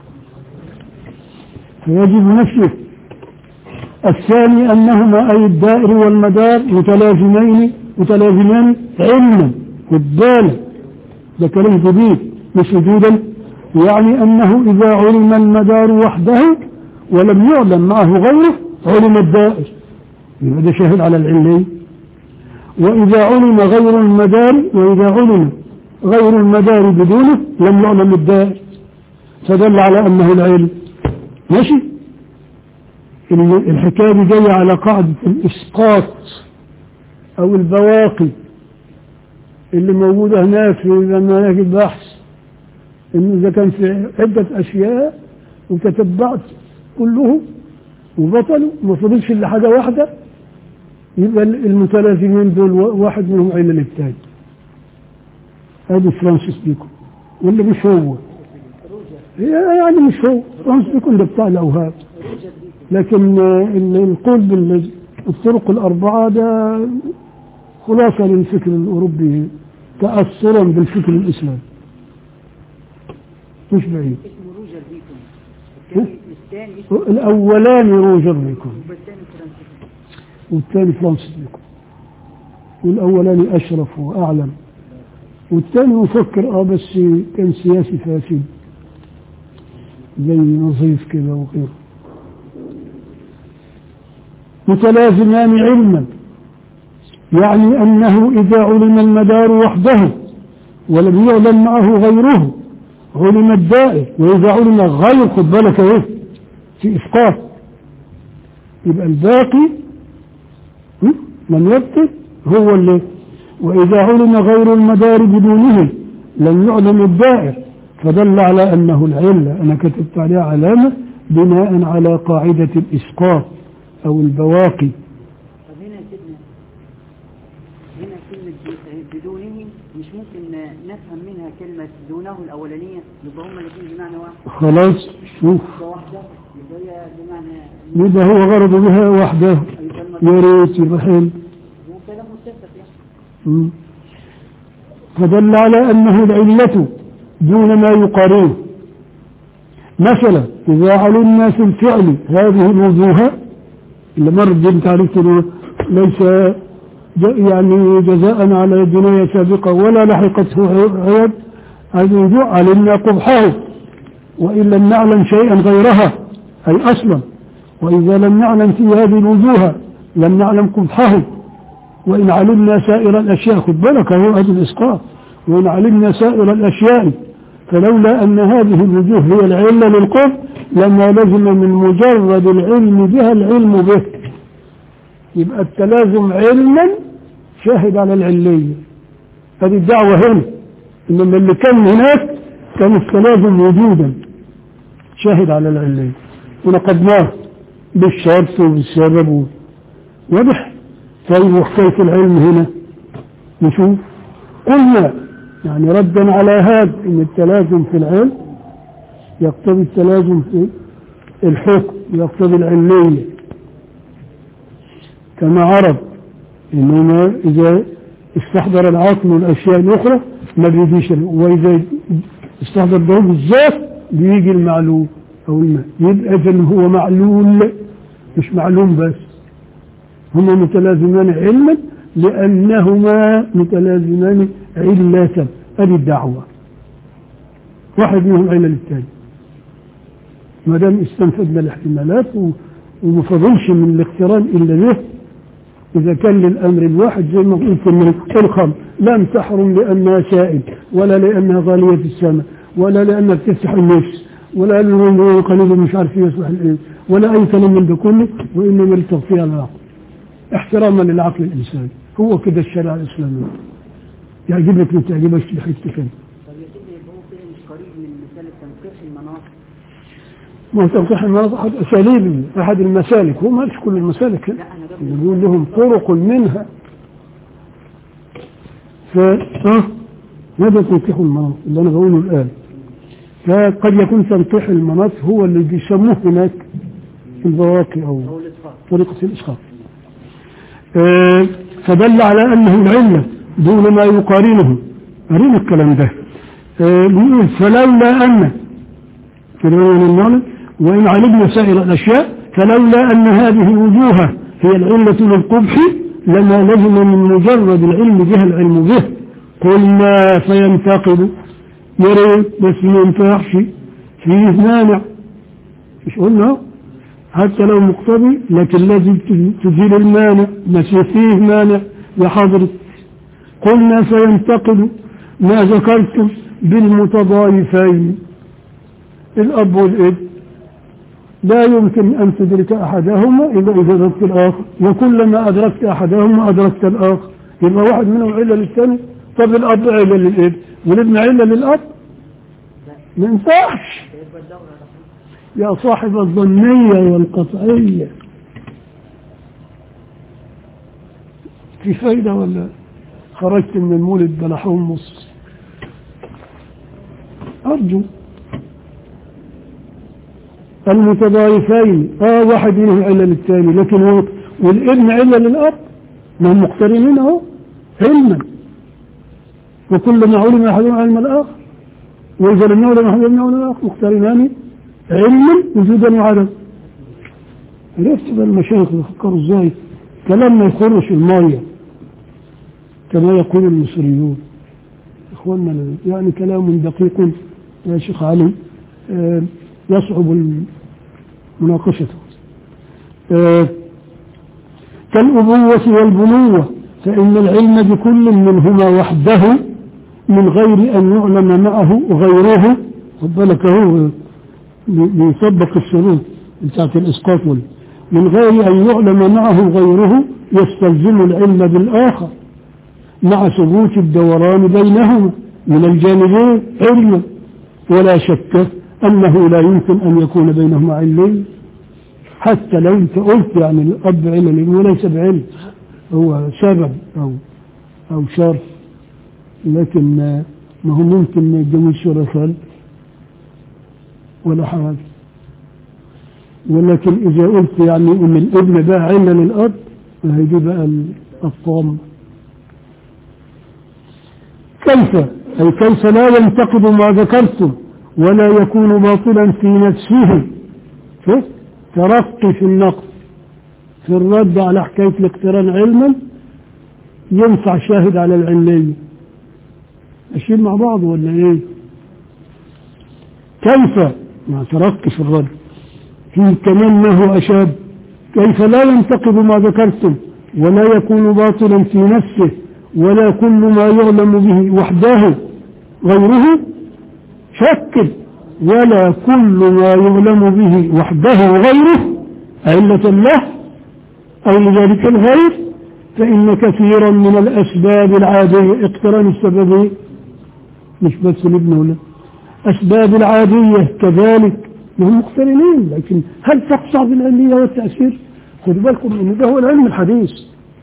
فيجب نفيه الثاني أنهما أي الدائر والمدار متلازمين متلازمان علما قداما ده كلام جديد مش وجودا يعني أنه إذا علم المدار وحده ولم يعلم معه غيره علم الدائر يبقى ده شاهد على العلي وإذا علم غير المدار وإذا علم غير المدار بدونه لم يعلم الدائر فدل على أنه العلم ماشي ال- الحكاية دي جاية على قاعدة الإسقاط أو البواقي اللي موجودة هناك في مناهج البحث إن إذا كان في عدة أشياء وتتبعت كلهم وبطلوا ما فضلش إلا حاجة واحدة يبقى المتلازمين دول واحد منهم علة للتاني ادي فرانسيس بيكون ولا مش هو هي يعني مش هو فرانسيس بيكون ده بتاع الاوهام لكن آه، ال- القول بالطرق الاربعه ده خلاصه للفكر الاوروبي تاثرا بالفكر الاسلامي مش بعيد اسمه روجر بيكون الثاني الثاني اسمه الاولاني روجر بيكون والثاني فرانسيس والثاني فرانسيس بيكون والاولاني اشرف واعلم والثاني مفكر اه بس كان سياسي فاسد زي نظيف كده وغيره متلازمان علما يعني انه اذا علم المدار وحده ولم يعلم معه غيره علم الدائر واذا علم غير خد بالك ايه في اسقاط يبقى الباقي هم؟ من يبقي هو اللي وإذا علم غير المدار بدونه لم يعلم الدائر فدل على أنه العلة أنا كتبت عليها علامة بناء على قاعدة الإسقاط أو البواقي طب هنا يا سيدنا هنا كلمة ب- بدونه مش ممكن نفهم منها كلمة دونه الأولانية يبقى هما الاثنين بمعنى واحد خلاص شوف يبقى واحدة يبقى هي بمعنى يبقى هو غرض بها وحده يبقى يا ريت يبقى حلو هو كلام مستفق يعني مم. فدل على أنه العلة دون ما يقارنه مثلا إذا علمنا في الفعل هذه الوجوه اللي مر انت عرفت إنه ليس ج- يعني جزاء على جناية سابقة ولا لحقته عيب هذه الوجوه علمنا قبحه وإن لم نعلم شيئا غيرها أي أصلا وإذا لم نعلم في هذه الوجوه لم نعلم قبحه وإن علمنا سائر الأشياء خد بالك هو هذا الإسقاط وإن علمنا سائر الأشياء فلولا أن هذه الوجوه هي العلة للقرب لما لزم من مجرد العلم بها العلم به يبقى التلازم علما شاهد على العلية هذه الدعوة هنا إنما اللي كان هناك كان التلازم وجودا شاهد على العلية ونقدناه بالشرط وبالسبب واضح طيب وحكاية العلم هنا نشوف قلنا يعني ردا على هذا ان التلازم في العلم يقتضي التلازم في الحكم يقتضي العلمية كما عرف انما اذا استحضر العقل الاشياء الاخرى ما بيجيش واذا استحضر ده بالذات بيجي المعلوم او الماء يبقى اذا هو معلول مش معلوم بس هما متلازمان علما لأنهما متلازمان علة هذه الدعوة واحد منهم علة للثاني ما دام استنفذنا الاحتمالات و- وما فضلش من الاقتران إلا به إذا كان للأمر الواحد زي ما قلت من الخمر لم تحرم لأنها سائل ولا لأنها غالية السماء ولا لأنها بتفتح النفس ولا لأنه قليل مش عارف يصلح الإنس ولا أي كلام من ده كله وإنما لتغطية العقل احتراما للعقل الإنساني هو كده الشريعة الإسلامية يعجبك ما تعجبكش بحيث كده طب يا سيدي يبقى هو كده مش قريب من مسألة تنقيح المناطق ما هو تنقيح المناطق أحد أساليب أحد المسالك هو ما قالش كل المسالك لا أنا قبل يقول لهم طرق منها ف ها ماذا تنقيح المناطق اللي أنا بقوله الآن فقد يكون تنقيح المناطق هو اللي بيسموه هناك في البواقي أو هو الإسقاط طريقة الإسقاط آه، فدل على أنه العلة دون ما يقارنه أرينا الكلام ده آه، بيقول فلولا أن كده من المعنى وإن علمنا سائر الأشياء فلولا أن هذه الوجوه هي العلة للقبح لما لزم من مجرد العلم بها العلم به قلنا فينتقد يريد بس ما ينفعش فيه مانع مش قلنا حتى لو مقتضي لكن لازم تزيل المانع بس فيه مانع يا حضرة قلنا سينتقل ما ذكرتم بالمتضايفين الأب والابن لا يمكن أن تدرك أحدهما إلا إذا أدركت الآخر وكلما أدركت أحدهما أدركت الآخر يبقى واحد منهم علة للثاني طب الأب علة للابن والابن علة للأب ما ينفعش يا صاحب الظنية والقطعية في فايدة ولا خرجت من المولد بلا حمص أرجو المتضايفين اه واحد منهم علة للثاني لكن هو والابن علة للأب ما هم مقترنين اهو علما وكلما علم أحدهم علم الآخر وإذا لم يعلم أحدهم علم الآخر مقترنان علما وجودا وعدم عرفت بقى المشايخ بيفكروا ازاي كلام ما يخرش المية كما يقول المصريون اخواننا يعني كلام دقيق يا شيخ علي آه، يصعب مناقشته آه، كالأبوة والبنوة فإن العلم بكل منهما وحده من غير أن يعلم معه غيره خد بالك هو بيطبق الشروط بتاعت الإسقاط وال- من غير أن يعلم معه غيره يستلزم العلم بالآخر مع ثبوت الدوران بينهما من الجانبين علما ولا شك أنه لا يمكن أن يكون بينهما علم حتى لو أنت قلت يعني الأب علم وليس بعلم هو سبب أو أو شرط لكن ما ما هو ممكن ما يتجوزش ولا خال ولا حاجة ولكن إذا قلت يعني إن الابن بقى علة للأب هيجي بقى الطام كيف أي كيف لا ينتقد ما ذكرتم ولا يكون باطلا في نفسه شوف ترقي في النقد في الرد على حكاية الاقتران علما ينفع شاهد على العلية ماشيين مع بعض ولا ايه كيف ما ترقي في الرد في كمان ما هو أشاد كيف لا ينتقد ما ذكرتم ولا يكون باطلا في نفسه ولا كل ما يعلم به وحده غيره شكل ولا كل ما يعلم به وحده غيره علة له أو لذلك الغير فإن كثيرا من الأسباب العادية اقتران السببين مش بس الابن ولا أسباب العادية كذلك هم مقترنين لكن هل تقصى بالعلية والتأثير خدوا بالكم ان ده هو العلم الحديث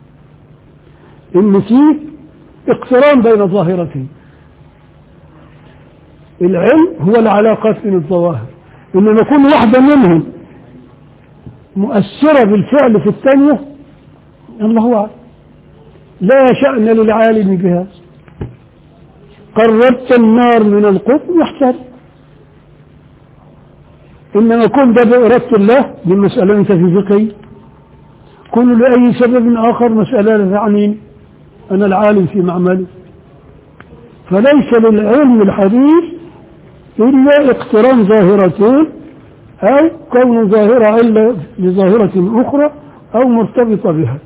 ان فيه اقتران بين ظاهرتين العلم هو العلاقات بين الظواهر انما كل واحدة منهم مؤثرة بالفعل في الثانية الله أعلم لا شأن للعالم بها قربت النار من القطب يحتاج إنما كن ده بإرادة الله دي مسألة ميتافيزيقية كن لأي سبب آخر مسألة لا تعنيني أنا العالم في معمله فليس للعلم الحديث إلا اقتران ظاهرتين أو كون ظاهرة علة لظاهرة أخرى أو مرتبطة بها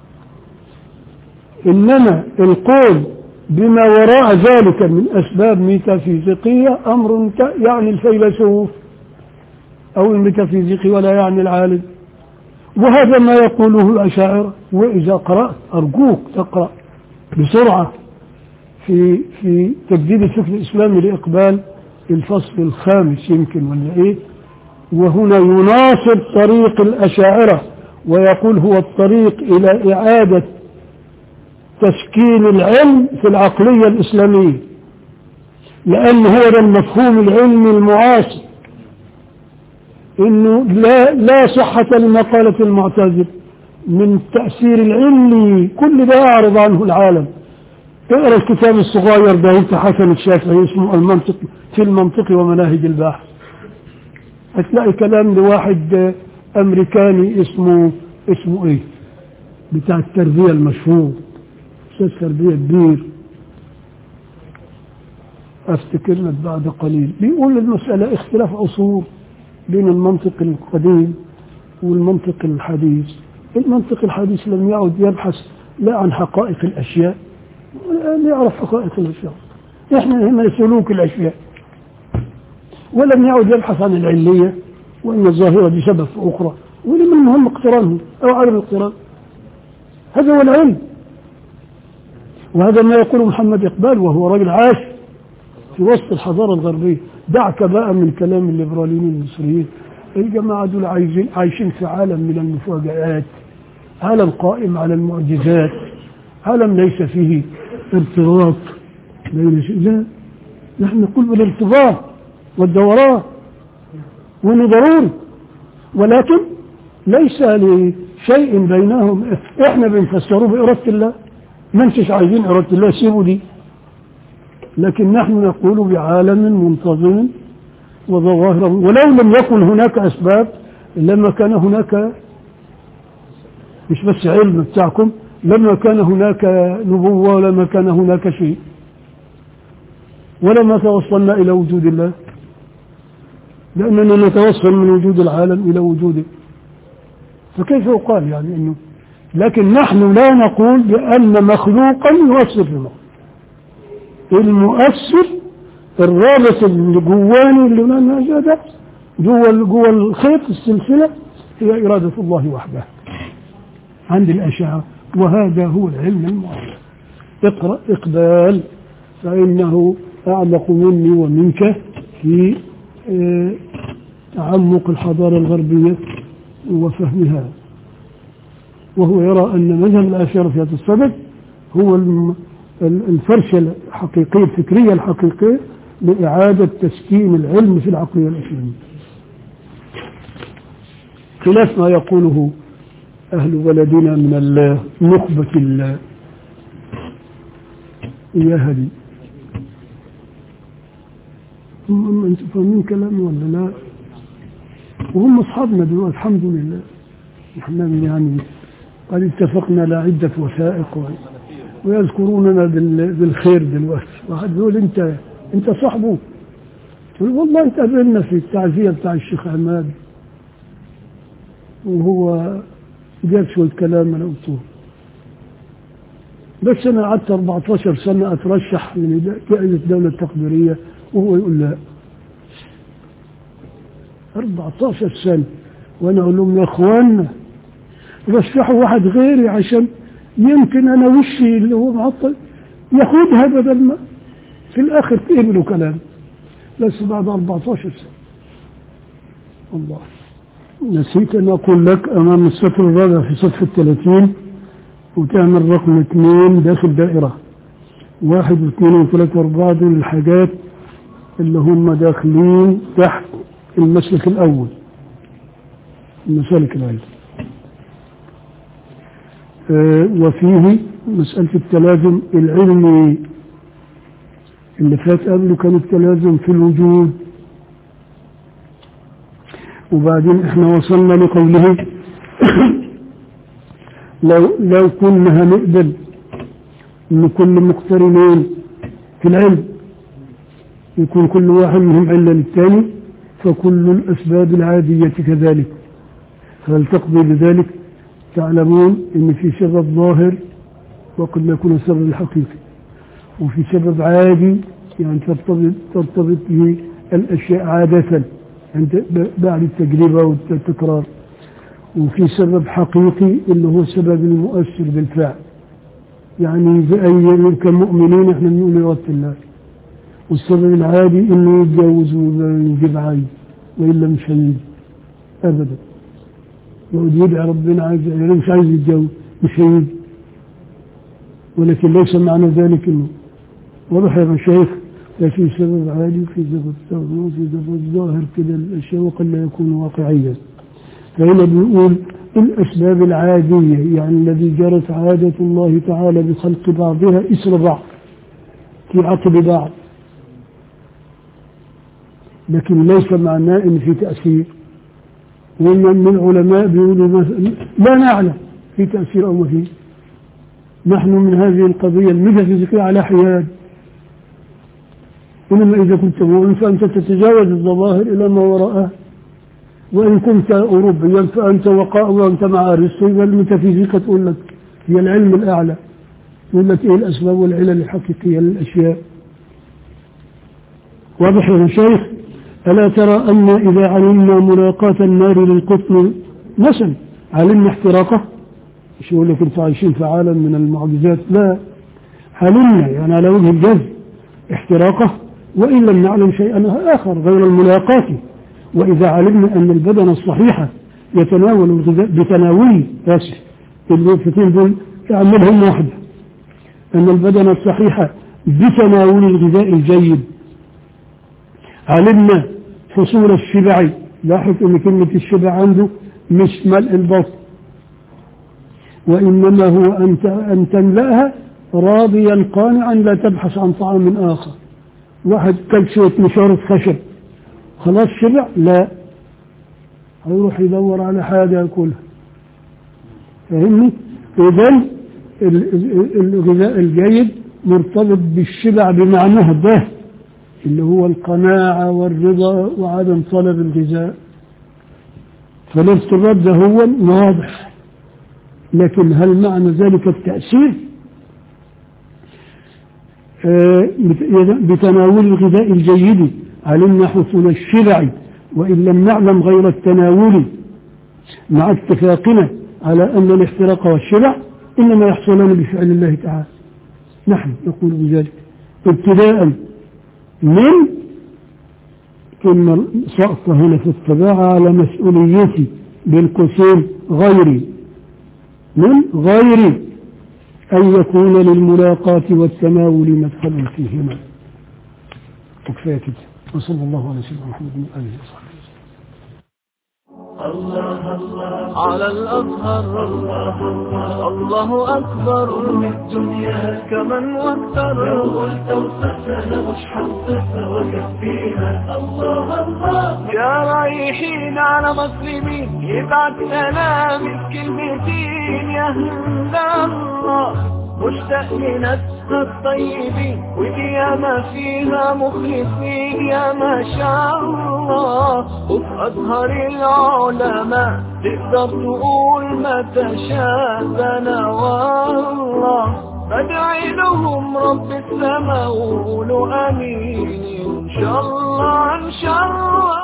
إنما القول بما وراء ذلك من أسباب ميتافيزيقية أمر يعني الفيلسوف أو الميتافيزيقي ولا يعني العالم وهذا ما يقوله الأشاعرة وإذا قرأت أرجوك تقرأ بسرعة في في تجديد الفكر الإسلامي لإقبال الفصل الخامس يمكن ولا إيه وهنا يناصب طريق الأشاعرة ويقول هو الطريق إلى إعادة تشكيل العلم في العقلية الإسلامية لأن هو ده المفهوم العلمي المعاصر إنه لا لا صحة لمقالة المعتزل من التأثير العلمي كل ده أعرض عنه العالم اقرا الكتاب الصغير ده انت حسن الشافعي اسمه المنطق في المنطق ومناهج البحث هتلاقي كلام لواحد امريكاني اسمه اسمه ايه بتاع التربية المشهور استاذ تربية كبير افتكر لك بعد قليل بيقول المسألة اختلاف عصور بين المنطق القديم والمنطق الحديث المنطق الحديث لم يعد يبحث لا عن حقائق الأشياء ولا يعرف حقائق الأشياء إحنا يهمنا سلوك الأشياء ولم يعد يبحث عن العلية وأن الظاهرة دي سبب في أخرى ولمن المهم اقترانه أو عدم الاقتران هذا هو العلم وهذا ما يقوله محمد إقبال وهو رجل عاش في وسط الحضارة الغربية دعك بقى من كلام الليبراليين المصريين الجماعة دول عايزين عايشين في عالم من المفاجآت عالم قائم على المعجزات عالم ليس فيه ارتباط بين شيء لا نحن نقول بالارتباط والدوران وانه ضروري ولكن ليس لشيء بينهم احنا بنفسره بإرادة الله ما انتش عايزين إرادة الله سيبوا دي لكن نحن نقول بعالم منتظم وظواهر ولو لم يكن هناك أسباب لما كان هناك مش بس علم بتاعكم لما كان هناك نبوة ولما كان هناك شيء ولما توصلنا إلى وجود الله لأننا نتوصل من وجود العالم إلى وجوده فكيف يقال يعني أنه لكن نحن لا نقول بأن مخلوقا يؤثر في المخلوق المؤثر الرابط اللي جواني اللي ما ده جوا جوا الخيط السلسلة هي إرادة الله وحده عند الأشاعرة وهذا هو العلم المعرف اقرأ إقبال فإنه أعمق مني ومنك في آه، تعمق الحضارة الغربية وفهمها وهو يرى أن مذهب الآشارة في هذا السبب هو الم- ال- الفرشة الحقيقية الفكرية الحقيقية لإعادة تسكين العلم في العقلية الإسلامية خلاف ما يقوله أهل بلدنا من الله نخبة الله يا هدي هم انتم فاهمين كلامي ولا لا وهم اصحابنا دلوقتي الحمد لله احنا يعني قد اتفقنا على عدة وثائق و- ويذكروننا بال- بالخير دلوقتي واحد يقول انت انت صاحبه يقول والله انت قابلنا في التعزية بتاع الشيخ عماد وهو جاب شوية كلام انا قلته بس انا قعدت 14 سنة اترشح من جائزة الدولة التقديرية وهو يقول لا 14 سنة وانا اقول لهم يا اخوانا رشحوا واحد غيري عشان يمكن انا وشي اللي هو معطل ياخدها بدل ما في الاخر تقبلوا كلام بس بعد 14 سنة الله نسيت ان اقول لك امام السطر الرابع في صفحة 30 وتعمل رقم اثنين داخل دائرة واحد واثنين وثلاثة واربعة دول الحاجات اللي هم داخلين تحت المسلك الاول المسالك العلم آه، وفيه مسألة التلازم العلمي اللي فات قبله كان التلازم في الوجود وبعدين احنا وصلنا لقوله لو لو كنا هنقبل ان كل مقترنين في العلم يكون كل واحد منهم علة للثاني فكل الأسباب العادية كذلك هل تقضي بذلك تعلمون ان في سبب ظاهر وقد لا يكون السبب الحقيقي وفي سبب عادي يعني ترتبط ترتبط به الاشياء عادة عند بعد التجربة والتكرار وفي سبب حقيقي اللي هو السبب المؤثر بالفعل يعني بأي كمؤمنين احنا بنقول إرادة الله والسبب العادي انه يتجوز ويجيب عيل والا مش هيجي ابدا يقعد يدعي ربنا عايز يعني مش عايز يتجوز مش هيجي ولكن ليس معنى ذلك انه واضح يا مشايخ لا في سبب عادي وفي سبب ثاني وفي سبب ظاهر كده الاشياء وقد لا يكون واقعيا فهنا بنقول الاسباب العاديه يعني الذي جرت عاده الله تعالى بخلق بعضها اسر بعض في عقب بعض لكن ليس معناه ان في تاثير ومن من العلماء بيقولوا مثلا لا نعلم في تاثير او ما فيه نحن من هذه القضيه الميتافيزيقيه على حياد انما اذا كنت مؤمن فانت تتجاوز الظواهر الى ما وراءها وان كنت اوروبيا فانت وقاء وانت مع ارسطو يبقى الميتافيزيقا تقول لك هي العلم الأعلى يقول لك إيه الأسباب والعلل الحقيقية للأشياء واضح يا شيخ ألا ترى أن إذا علمنا ملاقاة النار للقطن مثلا علمنا احتراقه مش يقول لك انتوا عايشين في عالم من المعجزات لا علمنا يعني على وجه الجذب احتراقه وإن لم نعلم شيئا آخر غير الملاقاة وإذا علمنا أن البدن الصحيح يتناول الغذاء بتناوله آسف الوقفتين دول اعملهم واحدة أن البدن الصحيح بتناول الغذاء الجيد علمنا حصول الشبع لاحظ أن كلمة الشبع عنده مش ملء البطن وإنما هو أن أن تملأها راضيا قانعا لا تبحث عن طعام آخر واحد كل شوية مشارة خشب خلاص شبع لا هيروح يدور على حاجة ياكلها فاهمني إذا الغذاء الجيد مرتبط بالشبع بمعناه ده اللي هو القناعة والرضا وعدم طلب الغذاء فالارتباط ده هو واضح لكن هل معنى ذلك التأثير آه بتناول الغذاء الجيد علمنا حصول الشبع وإن لم نعلم غير التناول مع اتفاقنا على أن الاحتراق والشبع إنما يحصلان بفعل الله تعالى نحن نقول بذلك ابتداء من ثم سقط هنا في الطباعة على مسؤوليتي بالقسم غيري من غير أن يكون للملاقاة والتناول مدخل فيهما وكفاية كده وصلى الله على سيدنا محمد وآله وصحبه على الأزهر الله أكبر من الدنيا كمن واكثر لو قلت وصفنا مش حنصفها وكفينا الله الله يا رايحين على مسلمين يبعت سلام كلمتين يا هند الله مشتاق لناسها الطيبين ودي ياما فيها مخلصين يا ما شاء الله وفي أزهر العلماء تقدر تقول ما تشاء أنا والله بدعي لهم رب السماء وقولوا أمين إن شاء الله إن شاء الله